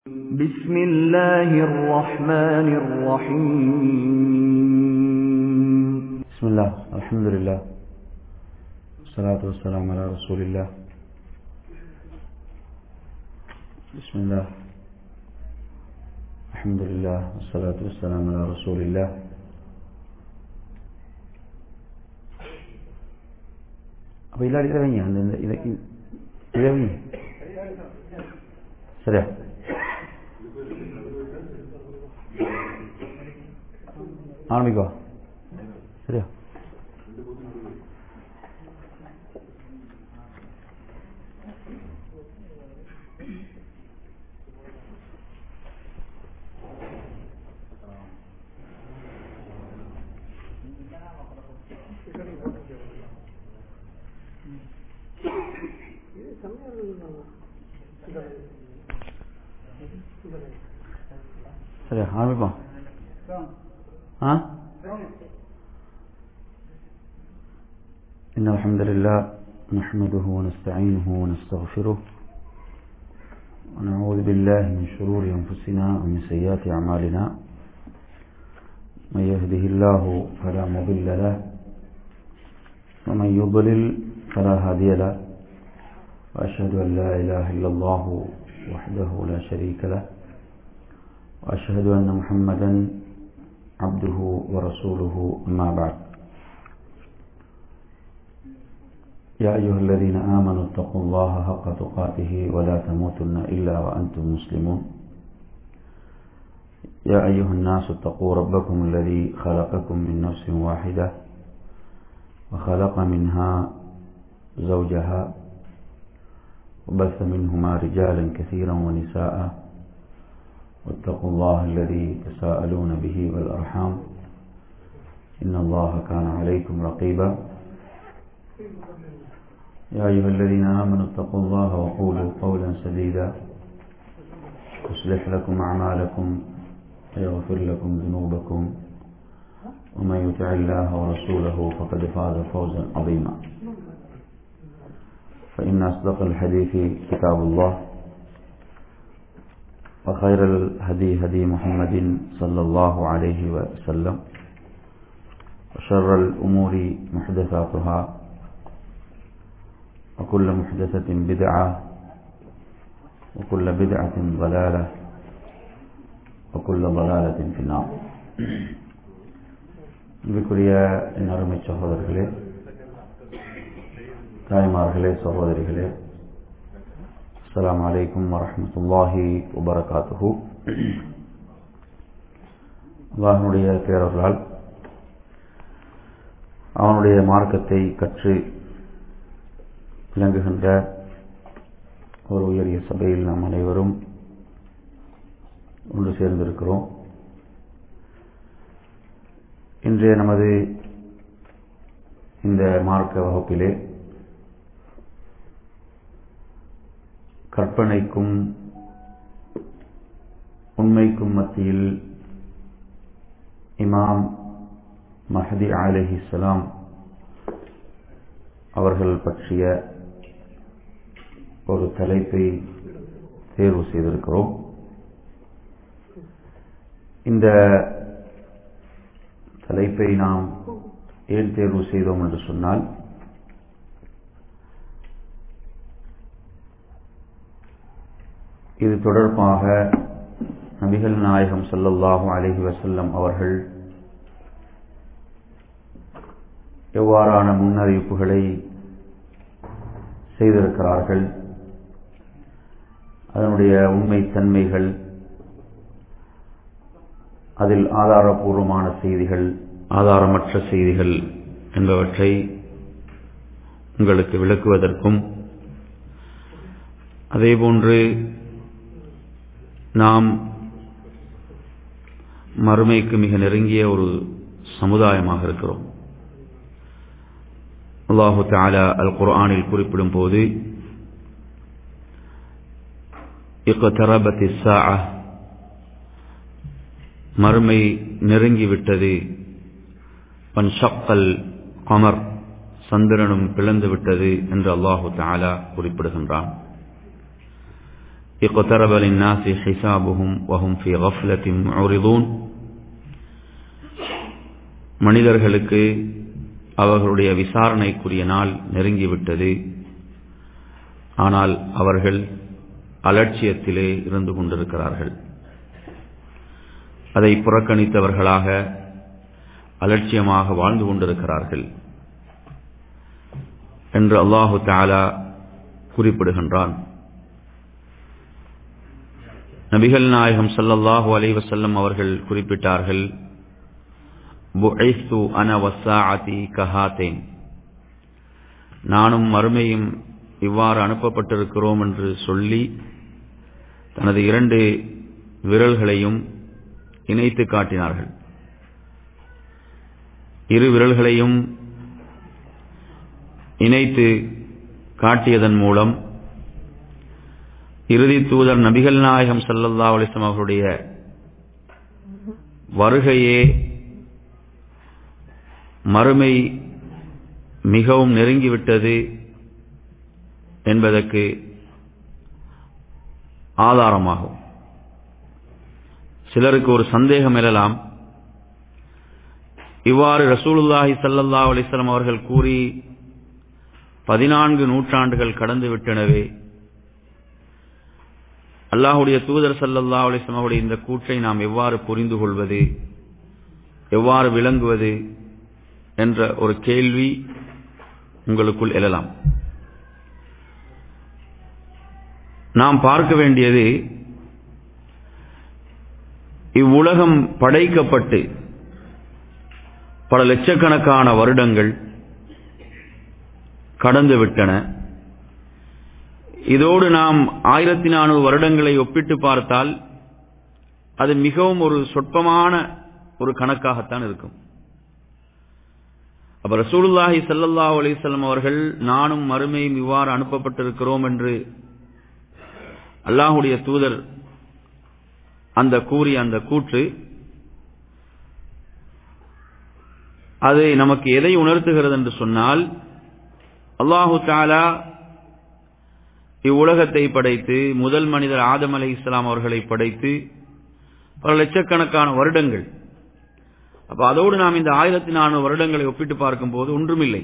بسم الله الرحمن الرحيم بسم الله الحمد لله والصلاة والسلام على رسول الله بسم الله الحمد لله والصلاة والسلام على رسول الله அப்போ இல்லாடி இதை வைங்க அந்த இந்த- இதை இதை வைங்க சரியா ஆரம்பிக்கோ சரியா சரியா ஆரம்பிப்போம் ها إن الحمد لله نحمده ونستعينه ونستغفره ونعوذ بالله من شرور أنفسنا ومن سيئات أعمالنا من يهده الله فلا مضل له ومن يضلل فلا هادي له وأشهد أن لا إله إلا الله وحده لا شريك له وأشهد أن محمدا عبده ورسوله أما بعد يا أيها الذين آمنوا اتقوا الله حق تقاته ولا تموتن إلا وأنتم مسلمون يا أيها الناس اتقوا ربكم الذي خلقكم من نفس واحدة وخلق منها زوجها وبث منهما رجالا كثيرا ونساء واتقوا الله الذي تساءلون به والأرحام إن الله كان عليكم رقيبا يا أيها الذين آمنوا اتقوا الله وقولوا قولا سديدا يصلح لكم أعمالكم ويغفر لكم ذنوبكم ومن يطع الله ورسوله فقد فاز فوزا عظيما فإن أصدق الحديث كتاب الله وخير الهدي هدي محمد صلى الله عليه وسلم وشر الأمور محدثاتها وكل محدثة بدعة وكل بدعة ضلالة وكل ضلالة في النار இதுக்குரிய என் அருமை சகோதரர்களே தாய்மார்களே சகோதரிகளே அஸ்ஸலாமு அலைக்கும் வரஹ்மத்துல்லாஹி வபரகாத்துஹு அல்லாஹனுடைய பேரர்களால் அவனுடைய மார்க்கத்தை கற்று விளங்குகின்ற ஒரு உயரிய சபையில் நாம் அனைவரும் ஒன்று சேர்ந்திருக்கிறோம் இன்றைய நமது இந்த மார்க்க வகுப்பிலே கற்பனைக்கும் உண்மைக்கும் மத்தியில் இமாம் மஹதி அலிஹிஸ்லாம் அவர்கள் பற்றிய ஒரு தலைப்பை தேர்வு செய்திருக்கிறோம் இந்த தலைப்பை நாம் ஏன் தேர்வு செய்தோம் என்று சொன்னால் இது தொடர்பாக நபிகள் நாயகம் ஸல்லல்லாஹு அலைஹி வஸல்லம் அவர்கள் எவ்வாறான முன்னறிவிப்புகளை செய்திருக்கிறார்கள் அதனுடைய உண்மைத்தன்மைகள் அதில் ஆதாரபூர்வமான செய்திகள் ஆதாரமற்ற செய்திகள் என்பவற்றை உங்களுக்கு விளக்குவதற்கும் அதேபோன்று நாம் மறுமைக்கு மிக நெருங்கிய ஒரு சமுதாயமாக இருக்கிறோம் அல்லாஹு தாலா அல் குர்ஆனில் குறிப்பிடும் போது மறுமை நெருங்கிவிட்டது பன்ஷக்கல் கமர் சந்திரனும் பிளந்து விட்டது என்று அல்லாஹு தாலா குறிப்பிடுகின்றான் اقترب للناس حسابهم وهم في غفلة معرضون மனிதர்களுக்கு அவர்களுடைய விசாரணைக்குரிய நாள் நெருங்கிவிட்டது ஆனால் அவர்கள் அலட்சியத்திலே இருந்து கொண்டிருக்கிறார்கள் அதை புறக்கணித்தவர்களாக அலட்சியமாக வாழ்ந்து கொண்டிருக்கிறார்கள் என்று அல்லாஹு தாலா குறிப்பிடுகின்றான் நபிகள் நாயகம் சல்லல்லாஹு அலைவசல்லம் அவர்கள் குறிப்பிட்டார்கள் புஐஸ்து அன வசாஅதி கஹாத்தேன் நானும் மறுமையும் இவ்வாறு அனுப்பப்பட்டிருக்கிறோம் என்று சொல்லி தனது இரண்டு விரல்களையும் இணைத்து காட்டினார்கள் இரு விரல்களையும் இணைத்து காட்டியதன் மூலம் இறுதி தூதர் நபிகள் நாயகம் சல்லல்லா அலிஸ்லாம் அவர்களுடைய வருகையே மறுமை மிகவும் நெருங்கிவிட்டது என்பதற்கு ஆதாரமாகும் சிலருக்கு ஒரு சந்தேகம் எழலாம் இவ்வாறு ரசூலுல்லாஹி சல்லல்லா அலிஸ்லாம் அவர்கள் கூறி பதினான்கு நூற்றாண்டுகள் கடந்து விட்டனவே அல்லாஹுடைய தூதர் சல்லல்லா அலிஸ்லாம் அவருடைய இந்த கூற்றை நாம் எவ்வாறு புரிந்து கொள்வது எவ்வாறு விளங்குவது என்ற ஒரு கேள்வி உங்களுக்குள் எழலாம் நாம் பார்க்க வேண்டியது இவ்வுலகம் படைக்கப்பட்டு பல லட்சக்கணக்கான வருடங்கள் கடந்து விட்டன இதோடு நாம் ஆயிரத்தி நானூறு வருடங்களை ஒப்பிட்டு பார்த்தால் அது மிகவும் ஒரு சொற்பமான ஒரு கணக்காகத்தான் இருக்கும் அப்ப ரசூலுல்லாஹி சல்லல்லா அலிசல்லம் அவர்கள் நானும் மறுமையும் இவ்வாறு அனுப்பப்பட்டிருக்கிறோம் என்று அல்லாஹுடைய தூதர் அந்த கூறிய அந்த கூற்று அது நமக்கு எதை உணர்த்துகிறது என்று சொன்னால் அல்லாஹு தாலா இவ்வுலகத்தை படைத்து முதல் மனிதர் ஆதம் அலை இஸ்லாம் அவர்களை படைத்து பல லட்சக்கணக்கான வருடங்கள் அப்ப அதோடு நாம் இந்த ஆயிரத்தி நானூறு வருடங்களை ஒப்பிட்டு பார்க்கும் போது ஒன்றுமில்லை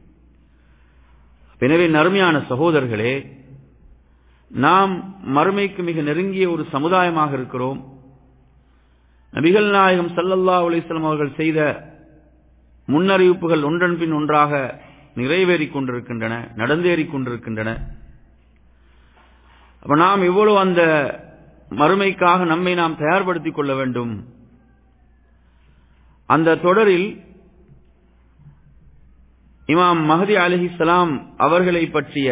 எனவே நறுமையான சகோதரர்களே நாம் மறுமைக்கு மிக நெருங்கிய ஒரு சமுதாயமாக இருக்கிறோம் நபிகள் நாயகம் சல்லல்லா அலிஸ்லாம் அவர்கள் செய்த முன்னறிவிப்புகள் ஒன்றன் பின் ஒன்றாக நிறைவேறிக் கொண்டிருக்கின்றன நடந்தேறிக் கொண்டிருக்கின்றன அப்ப நாம் இவ்வளவு அந்த மறுமைக்காக நம்மை நாம் தயார்படுத்திக் கொள்ள வேண்டும் அந்த தொடரில் இமாம் மஹதி அலிஹிஸ்லாம் அவர்களை பற்றிய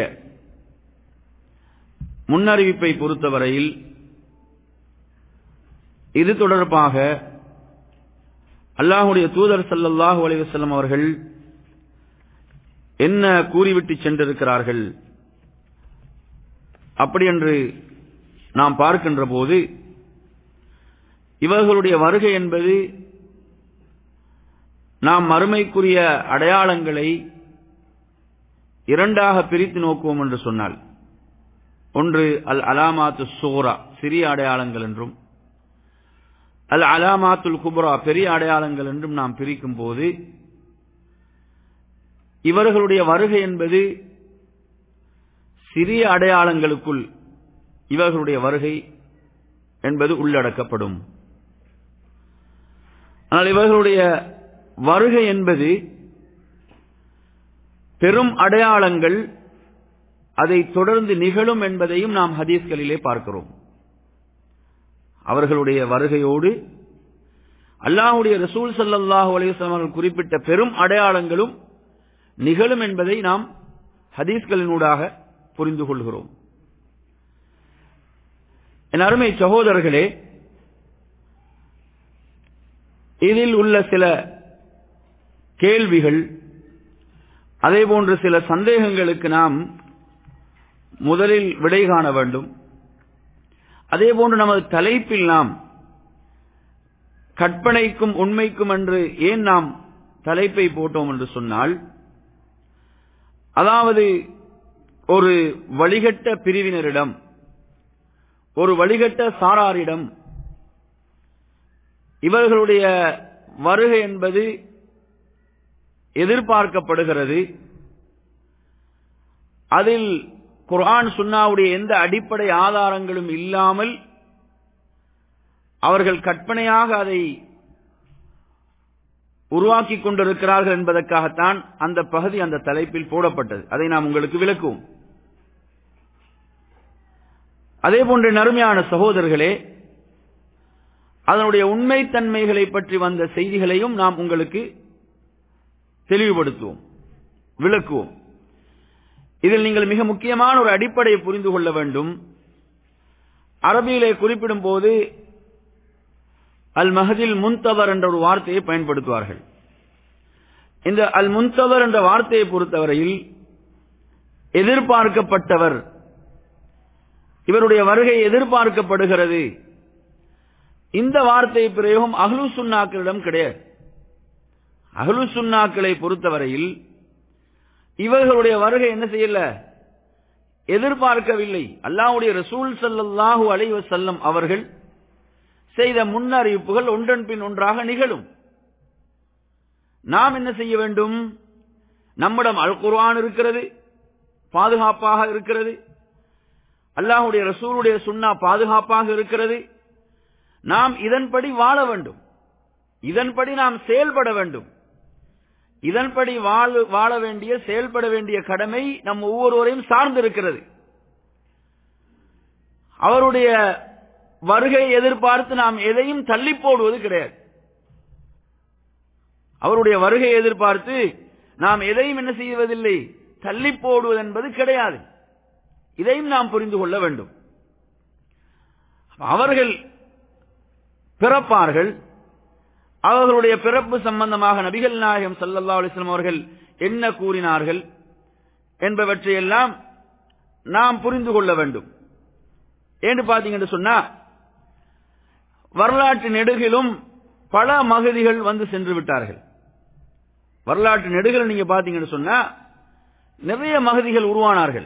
முன்னறிவிப்பை பொறுத்தவரையில் இது தொடர்பாக அல்லாஹுடைய தூதர் சல்லல்லாஹு அலைவசல்லம் அவர்கள் என்ன கூறிவிட்டு சென்றிருக்கிறார்கள் அப்படி என்று நாம் பார்க்கின்ற போது இவர்களுடைய வருகை என்பது நாம் மறுமைக்குரிய அடையாளங்களை இரண்டாக பிரித்து நோக்குவோம் என்று சொன்னால் ஒன்று அல் அலாமாத்து சோரா சிறிய அடையாளங்கள் என்றும் அல் அலாமாத்துல் குப்ரா பெரிய அடையாளங்கள் என்றும் நாம் பிரிக்கும் போது இவர்களுடைய வருகை என்பது சிறிய அடையாளங்களுக்குள் இவர்களுடைய வருகை என்பது உள்ளடக்கப்படும் ஆனால் இவர்களுடைய வருகை என்பது பெரும் அடையாளங்கள் அதை தொடர்ந்து நிகழும் என்பதையும் நாம் ஹதீஸ்களிலே பார்க்கிறோம் அவர்களுடைய வருகையோடு அல்லாஹுடைய ரசூல் சல்லாஹூ அலையம் அவர்கள் குறிப்பிட்ட பெரும் அடையாளங்களும் நிகழும் என்பதை நாம் ஹதீஸ்களினூடாக புரிந்து கொள்கிறோம் என் அருமை சகோதரர்களே இதில் உள்ள சில கேள்விகள் அதே போன்று சில சந்தேகங்களுக்கு நாம் முதலில் விடை காண வேண்டும் அதே போன்று நமது தலைப்பில் நாம் கற்பனைக்கும் உண்மைக்கும் என்று ஏன் நாம் தலைப்பை போட்டோம் என்று சொன்னால் அதாவது ஒரு வழிகட்ட பிரிவினரிடம் ஒரு வழிகட்ட சாராரிடம் இவர்களுடைய வருகை என்பது எதிர்பார்க்கப்படுகிறது அதில் குர்ஆன் சுன்னாவுடைய எந்த அடிப்படை ஆதாரங்களும் இல்லாமல் அவர்கள் கற்பனையாக அதை உருவாக்கி கொண்டிருக்கிறார்கள் என்பதற்காகத்தான் அந்த பகுதி அந்த தலைப்பில் போடப்பட்டது அதை நாம் உங்களுக்கு விளக்குவோம் அதே போன்ற நறுமையான சகோதரர்களே அதனுடைய உண்மைத்தன்மைகளை பற்றி வந்த செய்திகளையும் நாம் உங்களுக்கு தெளிவுபடுத்துவோம் விளக்குவோம் இதில் நீங்கள் மிக முக்கியமான ஒரு அடிப்படையை புரிந்து கொள்ள வேண்டும் அரபியிலே குறிப்பிடும் போது அல் மஹதில் முன்தவர் என்ற ஒரு வார்த்தையை பயன்படுத்துவார்கள் இந்த அல் முன்தவர் என்ற வார்த்தையை பொறுத்தவரையில் எதிர்பார்க்கப்பட்டவர் இவருடைய வருகை எதிர்பார்க்கப்படுகிறது இந்த வார்த்தை பிரயோகம் அஹ்லு சுன்னாக்களிடம் கிடையாது அஹ்லு சுன்னாக்களை பொறுத்தவரையில் இவர்களுடைய வருகை என்ன செய்யல எதிர்பார்க்கவில்லை அல்லாஹ்வுடைய ரசூல் ஸல்லல்லாஹு அலைஹி வஸல்லம் அவர்கள் செய்த முன்னறிவிப்புகள் ஒன்றன் பின் ஒன்றாக நிகழும் நாம் என்ன செய்ய வேண்டும் நம்மிடம் அல் குர்ஆன் இருக்கிறது பாதுகாப்பாக இருக்கிறது அல்லாஹ்வுடைய ரசூலுடைய சுன்னா பாதுகாப்பாக இருக்கிறது நாம் இதன்படி வாழ வேண்டும் இதன்படி நாம் செயல்பட வேண்டும் இதன்படி வாழ வாழ வேண்டிய செயல்பட வேண்டிய கடமை நம் ஒவ்வொருவரையும் சார்ந்திருக்கிறது அவருடைய வருகை எதிர்பார்த்து நாம் எதையும் தள்ளி போடுவது கிடையாது அவருடைய வருகை எதிர்பார்த்து நாம் எதையும் என்ன செய்வதில்லை தள்ளி போடுவது என்பது கிடையாது இதையும் நாம் புரிந்து கொள்ள வேண்டும் அவர்கள் பிறப்பார்கள் அவர்களுடைய பிறப்பு சம்பந்தமாக நபிகள் நாயகம் சல்லல்லா அலிஸ்லாம் அவர்கள் என்ன கூறினார்கள் என்பவற்றையெல்லாம் நாம் புரிந்து கொள்ள வேண்டும் ஏன்னு பாத்தீங்கன்னு சொன்னா வரலாற்று நெடுகிலும் பல மகதிகள் வந்து சென்று விட்டார்கள் வரலாற்று நெடுகில் நீங்க பாத்தீங்கன்னு சொன்னா நிறைய மகதிகள் உருவானார்கள்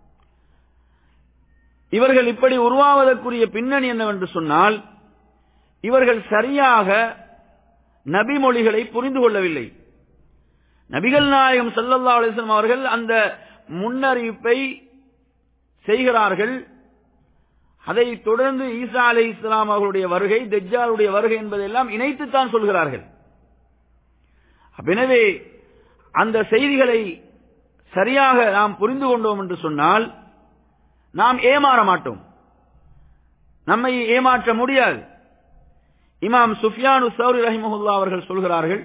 இவர்கள் இப்படி உருவாவதற்குரிய பின்னணி என்னவென்று சொன்னால் இவர்கள் சரியாக நபி மொழிகளை புரிந்து கொள்ளவில்லை நபிகள் நாயகம் சல்லல்லா அலிஸ்லாம் அவர்கள் அந்த முன்னறிவிப்பை செய்கிறார்கள் அதை தொடர்ந்து ஈசா அலை இஸ்லாம் அவர்களுடைய வருகை தெஜ்ஜாலுடைய வருகை என்பதெல்லாம் இணைத்துத்தான் சொல்கிறார்கள் எனவே அந்த செய்திகளை சரியாக நாம் புரிந்து கொண்டோம் என்று சொன்னால் நாம் ஏமாற மாட்டோம் நம்மை ஏமாற்ற முடியாது இமாம் சுஃபியானு சௌரி ரஹிமஹுல்லா அவர்கள் சொல்கிறார்கள்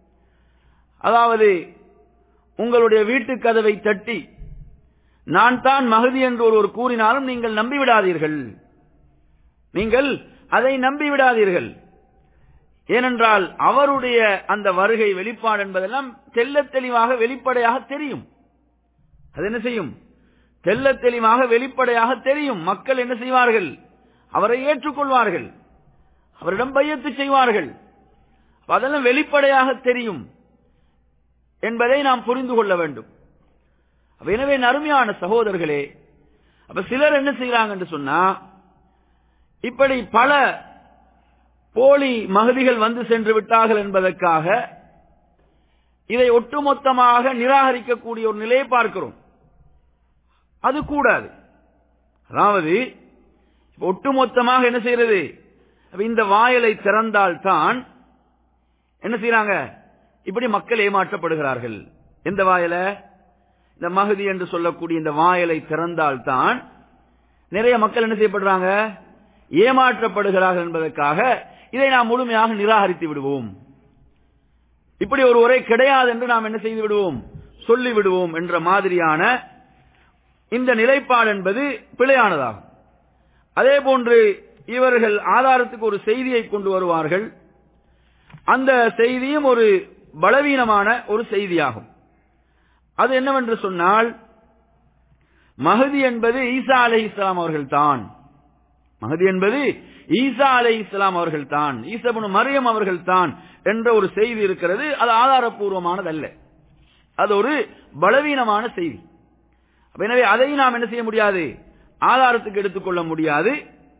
அதாவது உங்களுடைய வீட்டு கதவை தட்டி நான் தான் மகதி என்று ஒருவர் கூறினாலும் நீங்கள் நம்பிவிடாதீர்கள் நீங்கள் அதை நம்பிவிடாதீர்கள் ஏனென்றால் அவருடைய அந்த வருகை வெளிப்பாடு என்பதெல்லாம் தெல்ல தெளிவாக வெளிப்படையாக தெரியும் அது என்ன செய்யும் தெல்ல தெளிவாக வெளிப்படையாக தெரியும் மக்கள் என்ன செய்வார்கள் அவரை ஏற்றுக்கொள்வார்கள் அவரிடம் பையத்து செய்வார்கள் அதெல்லாம் வெளிப்படையாக தெரியும் என்பதை நாம் புரிந்து கொள்ள வேண்டும் எனவே நறுமையான சகோதரர்களே அப்ப சிலர் என்ன செய்யறாங்க என்று சொன்னா இப்படி பல போலி மகதிகள் வந்து சென்று விட்டார்கள் என்பதற்காக இதை ஒட்டுமொத்தமாக நிராகரிக்கக்கூடிய ஒரு நிலையை பார்க்கிறோம் அது கூடாது அதாவது ஒட்டுமொத்தமாக என்ன செய்யறது இந்த வாயலை திறந்தால் தான் என்ன செய்யறாங்க இப்படி மக்கள் ஏமாற்றப்படுகிறார்கள் எந்த வாயல இந்த மகுதி என்று சொல்லக்கூடிய இந்த வாயலை திறந்தால் தான் நிறைய மக்கள் என்ன செய்யப்படுறாங்க ஏமாற்றப்படுகிறார்கள் என்பதற்காக இதை நாம் முழுமையாக நிராகரித்து விடுவோம் இப்படி ஒரு உரை கிடையாது என்று நாம் என்ன செய்து விடுவோம் சொல்லி விடுவோம் என்ற மாதிரியான இந்த நிலைப்பாடு என்பது பிழையானதாகும் அதே போன்று இவர்கள் ஆதாரத்துக்கு ஒரு செய்தியை கொண்டு வருவார்கள் அந்த செய்தியும் ஒரு பலவீனமான ஒரு செய்தியாகும் அது என்னவென்று சொன்னால் மகதி என்பது ஈசா அலை இஸ்லாம் அவர்கள் தான் மகதி என்பது ஈசா அலை இஸ்லாம் அவர்கள் தான் ஈசபுன் மரியம் அவர்கள் தான் என்ற ஒரு செய்தி இருக்கிறது அது ஆதாரப்பூர்வமானதல்ல அது ஒரு பலவீனமான செய்தி எனவே அதை நாம் என்ன செய்ய முடியாது ஆதாரத்துக்கு எடுத்துக்கொள்ள முடியாது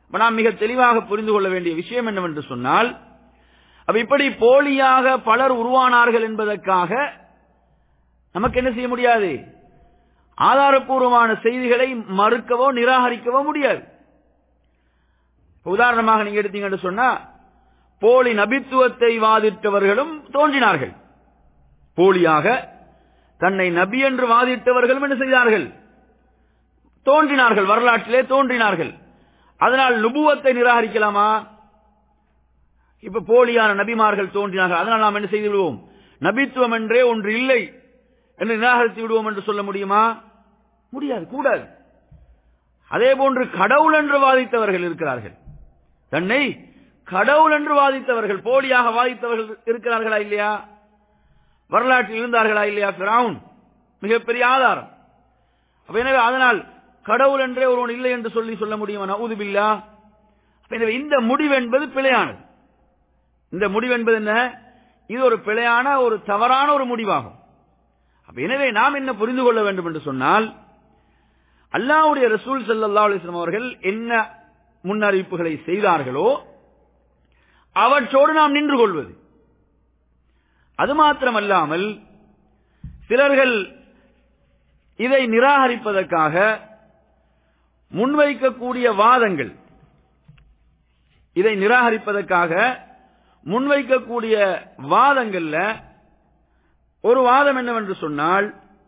இப்ப நாம் மிக தெளிவாக புரிந்து கொள்ள வேண்டிய விஷயம் என்னவென்று சொன்னால் அப்ப இப்படி போலியாக பலர் உருவானார்கள் என்பதற்காக நமக்கு என்ன செய்ய முடியாது ஆதாரப்பூர்வமான செய்திகளை மறுக்கவோ நிராகரிக்கவோ முடியாது உதாரணமாக நீங்க எடுத்தீங்கன்னு சொன்னா போலி நபித்துவத்தை வாதிட்டவர்களும் தோன்றினார்கள் போலியாக தன்னை நபி என்று வாதிட்டவர்களும் என்ன செய்தார்கள் தோன்றினார்கள் வரலாற்றிலே தோன்றினார்கள் அதனால் நுபுவத்தை நிராகரிக்கலாமா இப்ப போலியான நபிமார்கள் தோன்றினார்கள் அதனால் நாம் என்ன செய்து விடுவோம் நபித்துவம் என்றே ஒன்று இல்லை என்று நிராகரித்து விடுவோம் என்று சொல்ல முடியுமா முடியாது கூடாது அதே போன்று கடவுள் என்று வாதித்தவர்கள் இருக்கிறார்கள் தன்னை கடவுள் என்று வாதித்தவர்கள் போலியாக வாதித்தவர்கள் இருக்கிறார்களா இல்லையா வரலாற்றில் இருந்தார்களா இல்லையா பிராவுன் மிகப்பெரிய ஆதாரம் அப்ப எனவே அதனால் கடவுள் என்றே ஒருவன் இல்லை என்று சொல்லி சொல்ல முடியுமா நவுதுபில்லா எனவே இந்த முடிவு என்பது பிழையானது இந்த முடிவு என்பது என்ன இது ஒரு பிழையான ஒரு தவறான ஒரு முடிவாகும் அப்ப எனவே நாம் என்ன புரிந்து கொள்ள வேண்டும் என்று சொன்னால் அல்லாவுடைய ரசூல் சல்லா அலிஸ்லாம் அவர்கள் என்ன முன்னறிவிப்புகளை செய்தார்களோ அவற்றோடு நாம் நின்று கொள்வது அது மாத்திரமல்லாமல் சிலர்கள் இதை நிராகரிப்பதற்காக முன்வைக்கக்கூடிய வாதங்கள் இதை நிராகரிப்பதற்காக முன்வைக்கக்கூடிய வாதங்கள்ல ஒரு வாதம் என்னவென்று சொன்னால்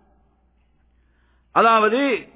அதாவது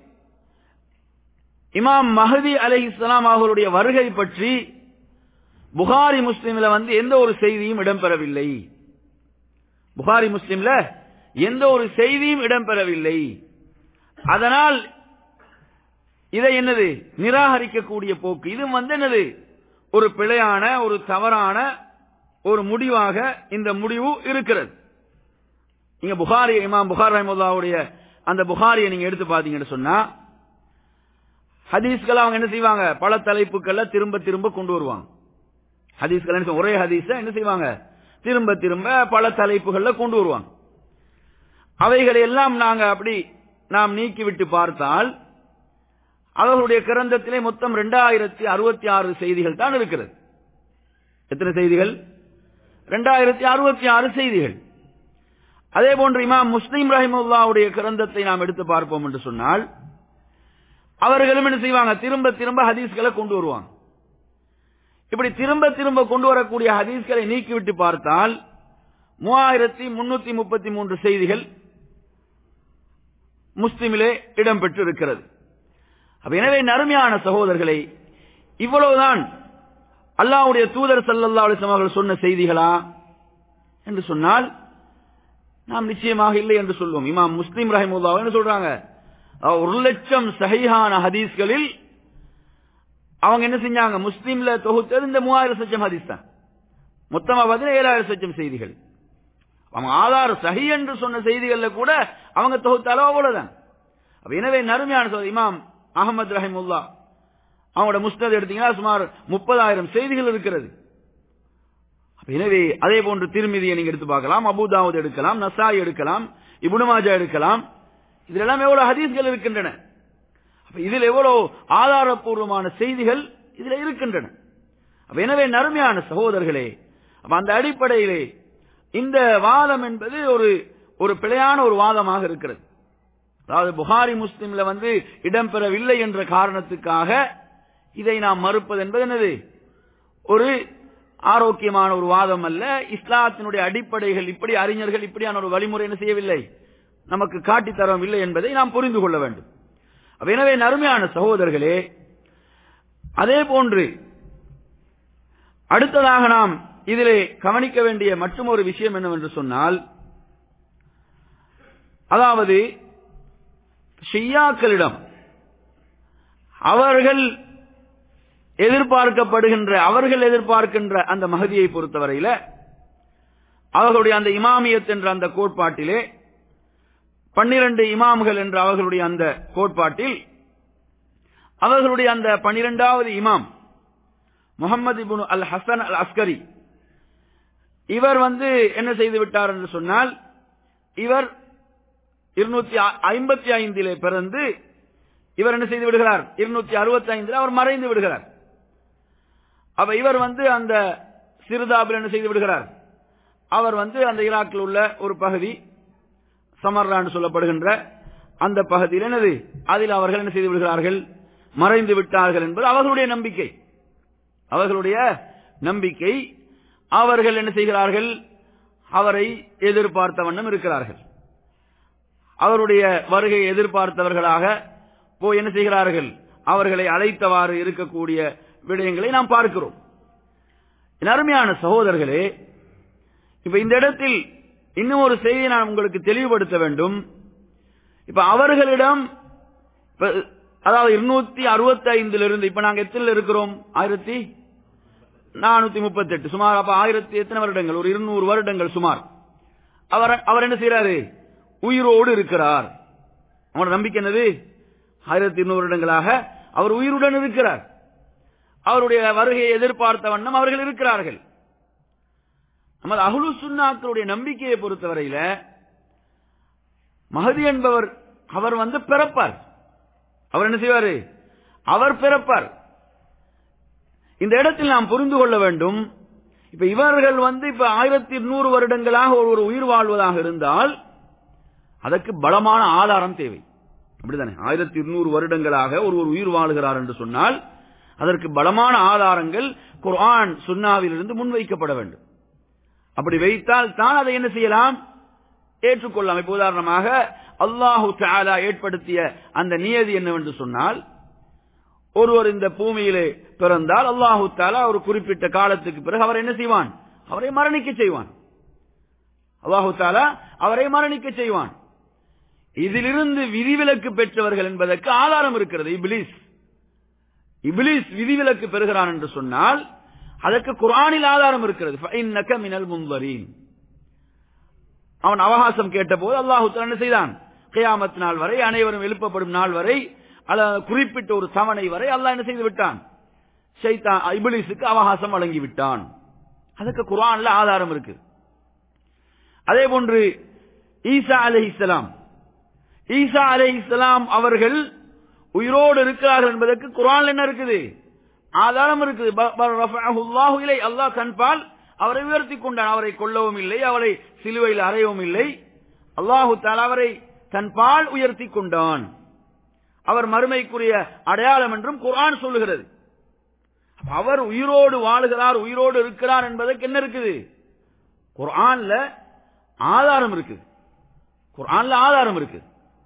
இமாம் மஹதி அலை இஸ்லாம் அவர்களுடைய வருகை பற்றி புகாரி முஸ்லிம்ல வந்து எந்த ஒரு செய்தியும் இடம்பெறவில்லை புகாரி முஸ்லிம்ல எந்த ஒரு செய்தியும் இடம்பெறவில்லை அதனால் இதை என்னது நிராகரிக்கக்கூடிய போக்கு இது வந்து என்னது ஒரு பிழையான ஒரு தவறான ஒரு முடிவாக இந்த முடிவு இருக்கிறது நீங்க புகாரி இமாம் புகார் ரஹமுல்லாவுடைய அந்த புகாரியை நீங்க எடுத்து பாத்தீங்கன்னு சொன்னா ஹதீஸ்கள் அவங்க என்ன செய்வாங்க பல தலைப்புகள்ல திரும்ப திரும்ப கொண்டு வருவாங்க ஹதீஸ்கள் என்ன ஒரே ஹதீஸ என்ன செய்வாங்க திரும்ப திரும்ப பல தலைப்புகள்ல கொண்டு வருவாங்க அவைகளை எல்லாம் நாங்க அப்படி நாம் நீக்கிவிட்டு பார்த்தால் அவர்களுடைய கிரந்தத்திலே மொத்தம் இரண்டாயிரத்தி அறுபத்தி ஆறு செய்திகள் தான் இருக்கிறது எத்தனை செய்திகள் இரண்டாயிரத்தி அறுபத்தி ஆறு செய்திகள் அதே போன்று இமாம் முஸ்லீம் ரஹிமுல்லாவுடைய கிரந்தத்தை நாம் எடுத்து பார்ப்போம் என்று சொன்னால் அவர்களும் என்ன செய்வாங்க திரும்ப திரும்ப ஹதீஸ்களை கொண்டு வருவாங்க இப்படி திரும்ப திரும்ப கொண்டு வரக்கூடிய ஹதீஸ்களை நீக்கிவிட்டு பார்த்தால் மூவாயிரத்தி முன்னூத்தி முப்பத்தி மூன்று செய்திகள் முஸ்லிமிலே இடம்பெற்று இருக்கிறது எனவே நறுமையான சகோதரர்களை இவ்வளவுதான் அல்லாவுடைய தூதர் சல்லல்லா அலிஸ்லாம் அவர்கள் சொன்ன செய்திகளா என்று சொன்னால் நாம் நிச்சயமாக இல்லை என்று சொல்வோம் இமாம் முஸ்லீம் ரஹிமுல்லா என்ன சொல்றாங்க ஒரு லட்சம் சஹிஹான ஹதீஸ்களில் அவங்க என்ன செஞ்சாங்க முஸ்லீம்ல தொகுத்தது இந்த மூவாயிரம் சச்சம் ஹதீஸ் தான் மொத்தமா பார்த்தீங்கன்னா ஏழாயிரம் சச்சம் செய்திகள் அவங்க ஆதார சஹி என்று சொன்ன செய்திகள்ல கூட அவங்க தொகுத்தாலும் அவ்வளவுதான் எனவே நறுமையான இமாம் அகமது ரஹிமுல்லா அவங்களோட முஸ்னத் எடுத்தீங்கன்னா சுமார் முப்பதாயிரம் செய்திகள் இருக்கிறது எனவே அதே போன்று திருமதியை நீங்க எடுத்து பார்க்கலாம் அபுதாவுத் எடுக்கலாம் நசாய் எடுக்கலாம் இபுனமாஜா எடுக்கலாம் இதுல எல்லாம் எவ்வளவு ஹதீஸ்கள் இருக்கின்றன இதில் எவ்வளவு ஆதாரப்பூர்வமான செய்திகள் இதுல இருக்கின்றன எனவே நறுமையான சகோதரர்களே அந்த அடிப்படையிலே இந்த வாதம் என்பது ஒரு ஒரு பிழையான ஒரு வாதமாக இருக்கிறது அதாவது புகாரி முஸ்லிம்ல வந்து இடம்பெறவில்லை என்ற காரணத்துக்காக இதை நாம் மறுப்பது என்பது என்னது ஒரு ஆரோக்கியமான ஒரு வாதம் அல்ல இஸ்லாத்தினுடைய அடிப்படைகள் இப்படி அறிஞர்கள் இப்படியான ஒரு வழிமுறை என்ன செய்யவில்லை நமக்கு காட்டி தரவில்லை என்பதை நாம் புரிந்து கொள்ள வேண்டும் எனவே நறுமையான சகோதரர்களே அதே போன்று அடுத்ததாக நாம் இதிலே கவனிக்க வேண்டிய மற்றும் ஒரு விஷயம் என்னவென்று சொன்னால் அதாவது ஷியாக்களிடம் அவர்கள் எதிர்பார்க்கப்படுகின்ற அவர்கள் எதிர்பார்க்கின்ற அந்த மகதியை பொறுத்தவரையில அவர்களுடைய அந்த இமாமியத் என்ற அந்த கோட்பாட்டிலே பன்னிரண்டு இமாம்கள் என்ற அவர்களுடைய அந்த கோட்பாட்டில் அவர்களுடைய அந்த பனிரெண்டாவது இமாம் Muhammad ibn al Hasan al Askari இவர் வந்து என்ன செய்து விட்டார் என்று சொன்னால் இவர் இருநூத்தி ஐம்பத்தி ஐந்திலே பிறந்து இவர் என்ன செய்து விடுகிறார் இருநூத்தி அறுபத்தி ஐந்தில் அவர் மறைந்து விடுகிறார் அப்ப இவர் வந்து அந்த சிறுதாபில் என்ன செய்து விடுகிறார் அவர் வந்து அந்த ஈராக்கில் உள்ள ஒரு பகுதி சமர்ரான்னு சொல்லப்படுகின்ற அந்த பகுதியில் என்னது அதில் அவர்கள் என்ன செய்து விடுகிறார்கள் மறைந்து விட்டார்கள் என்பது அவர்களுடைய நம்பிக்கை அவர்களுடைய நம்பிக்கை அவர்கள் என்ன செய்கிறார்கள் அவரை எதிர்பார்த்த வண்ணம் இருக்கிறார்கள் அவருடைய வருகையை எதிர்பார்த்தவர்களாக போய் என்ன செய்கிறார்கள் அவர்களை அழைத்தவாறு இருக்கக்கூடிய விடயங்களை நாம் பார்க்கிறோம் என் அருமையான சகோதரர்களே இப்ப இந்த இடத்தில் இன்னும் ஒரு செய்தியை நான் உங்களுக்கு தெளிவுபடுத்த வேண்டும் இப்ப அவர்களிடம் இப்ப, அதாவது இருநூத்தி அறுபத்தி ஐந்துல இருந்து இப்ப நாங்க எத்தனை இருக்கிறோம் ஆயிரத்தி நானூத்தி முப்பத்தி எட்டு சுமார் அப்ப ஆயிரத்தி எத்தனை வருடங்கள் ஒரு இருநூறு வருடங்கள் சுமார் அவர் அவர் என்ன செய்யறாரு உயிரோடு இருக்கிறார் அவனோட நம்பிக்கை என்னது ஆயிரத்தி இருநூறு வருடங்களாக அவர் உயிருடன் இருக்கிறார் அவருடைய வருகையை எதிர்பார்த்த வண்ணம் அவர்கள் இருக்கிறார்கள் நமது அகுலு சுன்னாக்களுடைய நம்பிக்கையை பொறுத்தவரையில மகதி என்பவர் அவர் வந்து பிறப்பார் அவர் என்ன செய்வாரு அவர் பிறப்பார் இந்த இடத்தில் நாம் புரிந்து கொள்ள வேண்டும் இப்ப இவர்கள் வந்து இப்ப ஆயிரத்தி இருநூறு வருடங்களாக ஒரு ஒரு உயிர் வாழ்வதாக இருந்தால் அதற்கு பலமான ஆதாரம் தேவை அப்படிதானே ஆயிரத்தி இருநூறு வருடங்களாக ஒரு ஒரு உயிர் வாழுகிறார் என்று சொன்னால் அதற்கு பலமான ஆதாரங்கள் குர்ஆன் சுன்னாவிலிருந்து முன்வைக்கப்பட வேண்டும் அப்படி வைத்தால் தான் அதை என்ன செய்யலாம் ஏற்றுக்கொள்ளலாம் இப்ப உதாரணமாக அல்லாஹு தஆலா ஏற்படுத்திய அந்த நியதி என்னவென்று சொன்னால் ஒருவர் இந்த பூமியிலே பிறந்தால் அல்லாஹு தாலா ஒரு குறிப்பிட்ட காலத்துக்கு பிறகு அவர் என்ன செய்வான் அவரை மரணிக்க செய்வான் அல்லாஹு தாலா அவரை மரணிக்க செய்வான் இதிலிருந்து விதிவிலக்கு பெற்றவர்கள் என்பதற்கு ஆதாரம் இருக்கிறது இபிலிஸ் இபிலிஸ் விதிவிலக்கு பெறுகிறான் என்று சொன்னால் அதற்கு குர்ஆனில் ஆதாரம் இருக்கிறது فَإِنَّكَ مِنَ الْمُنظَرِينَ அவன் அவகாசம் கேட்டபோது அல்லாஹு தஆலா என்ன செய்தான் கியாமத் நாள் வரை அனைவரும் எழுப்பப்படும் நாள் வரை அல்ல குறிப்பிட்ட ஒரு தவணை வரை அல்லாஹ் என்ன செய்து விட்டான் ஷைத்தான் இபிலிஸுக்கு அவகாசம் வழங்கி விட்டான் அதுக்கு குர்ஆன்ல ஆதாரம் இருக்கு அதே போன்று ஈசா அலைஹிஸ்ஸலாம் ஈசா அலைஹிஸ்ஸலாம் அவர்கள் உயிரோடு இருக்கிறார்கள் என்பதற்கு குர்ஆன்ல என்ன இருக்குது ஆதாரம் இருக்குது ப- ப- ரஃபஅஹு அல்லாஹு இலை அல்லாஹ் தன்பால் அவரை உயர்த்தி கொண்டான் அவரை கொல்லவும் இல்லை அவரை சிலுவையில் அறையவும் இல்லை அல்லாஹு தஆலா அவரை தன்பால் உயர்த்தி கொண்டான் அவர் மறுமைக்குரிய அடையாளம் என்றும் குர்ஆன் சொல்லுகிறது அப்ப அவர் உயிரோடு வாழுகிறார் உயிரோடு இருக்கிறார் என்பதற்கு என்ன இருக்குது குர்ஆன்ல ஆதாரம் இருக்குது குர்ஆன்ல ஆதாரம் இருக்கு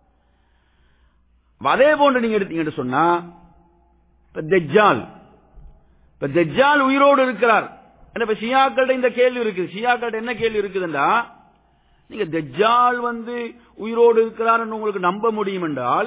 அப்ப அதே போன்று நீங்க எடுத்தீங்கன்னு சொன்னா இப்ப தெஜ்ஜால் இப்ப தெஜ்ஜால் உயிரோடு இருக்கிறார் என்ன இப்ப ஷியாக்கள்ட்ட இந்த கேள்வி இருக்குது ஷியாக்கள்ட்ட என்ன கேள்வி இருக்குதுண்டா நீங்க தெஜ்ஜால் வந்து உயிரோடு இருக்கிறார் உங்களுக்கு நம்ப முடியும் என்றால்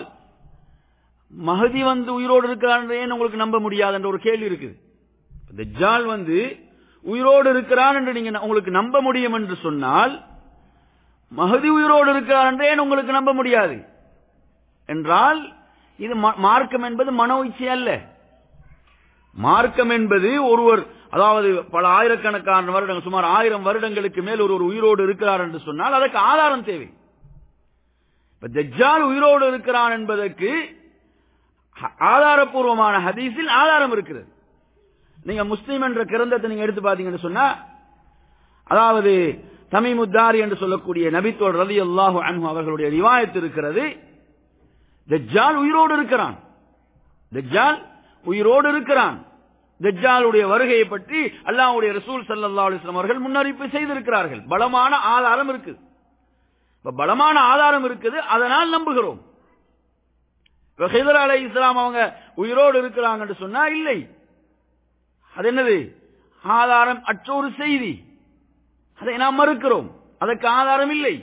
மகதி வந்து உயிரோடு இருக்கிறார் ஏன் உங்களுக்கு நம்ப முடியாது என்ற ஒரு கேள்வி இருக்குது தெஜ்ஜால் வந்து உயிரோடு இருக்கிறான் என்று நீங்க உங்களுக்கு நம்ப முடியும் என்று சொன்னால் மகதி உயிரோடு இருக்கிறார் என்றே உங்களுக்கு நம்ப முடியாது என்றால் இது மா- மார்க்கம் என்பது மனோ இச்சை அல்ல மார்க்கம் என்பது ஒருவர் அதாவது பல ஆயிரக்கணக்கான வருடங்கள் சுமார் ஆயிரம் வருடங்களுக்கு மேல் ஒருவர் உயிரோடு இருக்கிறார் என்று சொன்னால் அதற்கு ஆதாரம் தேவை இப்ப தஜ்ஜால் உயிரோடு இருக்கிறான் என்பதற்கு ஹ- ஆதாரபூர்வமான ஹதீஸில் ஆதாரம் இருக்கிறது நீங்க முஸ்லீம் என்ற கிரந்தத்தை நீங்க எடுத்து பாத்தீங்கன்னு சொன்னா அதாவது தமிமுத்தாரி என்று சொல்லக்கூடிய நபித்தோடு ரதி அல்லாஹு அன்ஹு அவர்களுடைய ரிவாயத்து இருக்கிறது தஜ்ஜால் உயிரோடு இருக்கிறான் தஜ்ஜால் உயிரோடு இருக்கிறான் தஜ்ஜாலுடைய வருகையை பற்றி அல்லாஹ்வுடைய ரசூல் ஸல்லல்லாஹு அலைஹி வஸல்லம் அவர்கள் முன்னறிவிப்பு செய்திருக்கிறார்கள் பலமான ஆதாரம் இருக்கு இப்ப பலமான ஆதாரம் இருக்குது அதனால் நம்புகிறோம் இப்ப ஹிதர் அலை இஸ்லாம் அவங்க உயிரோடு இருக்கிறாங்கன்னு சொன்னா இல்லை அது என்னது ஆதாரம் அற்ற ஒரு செய்தி அதை நாம் மறுக்கிறோம் அதற்கு ஆதாரம் இல்லை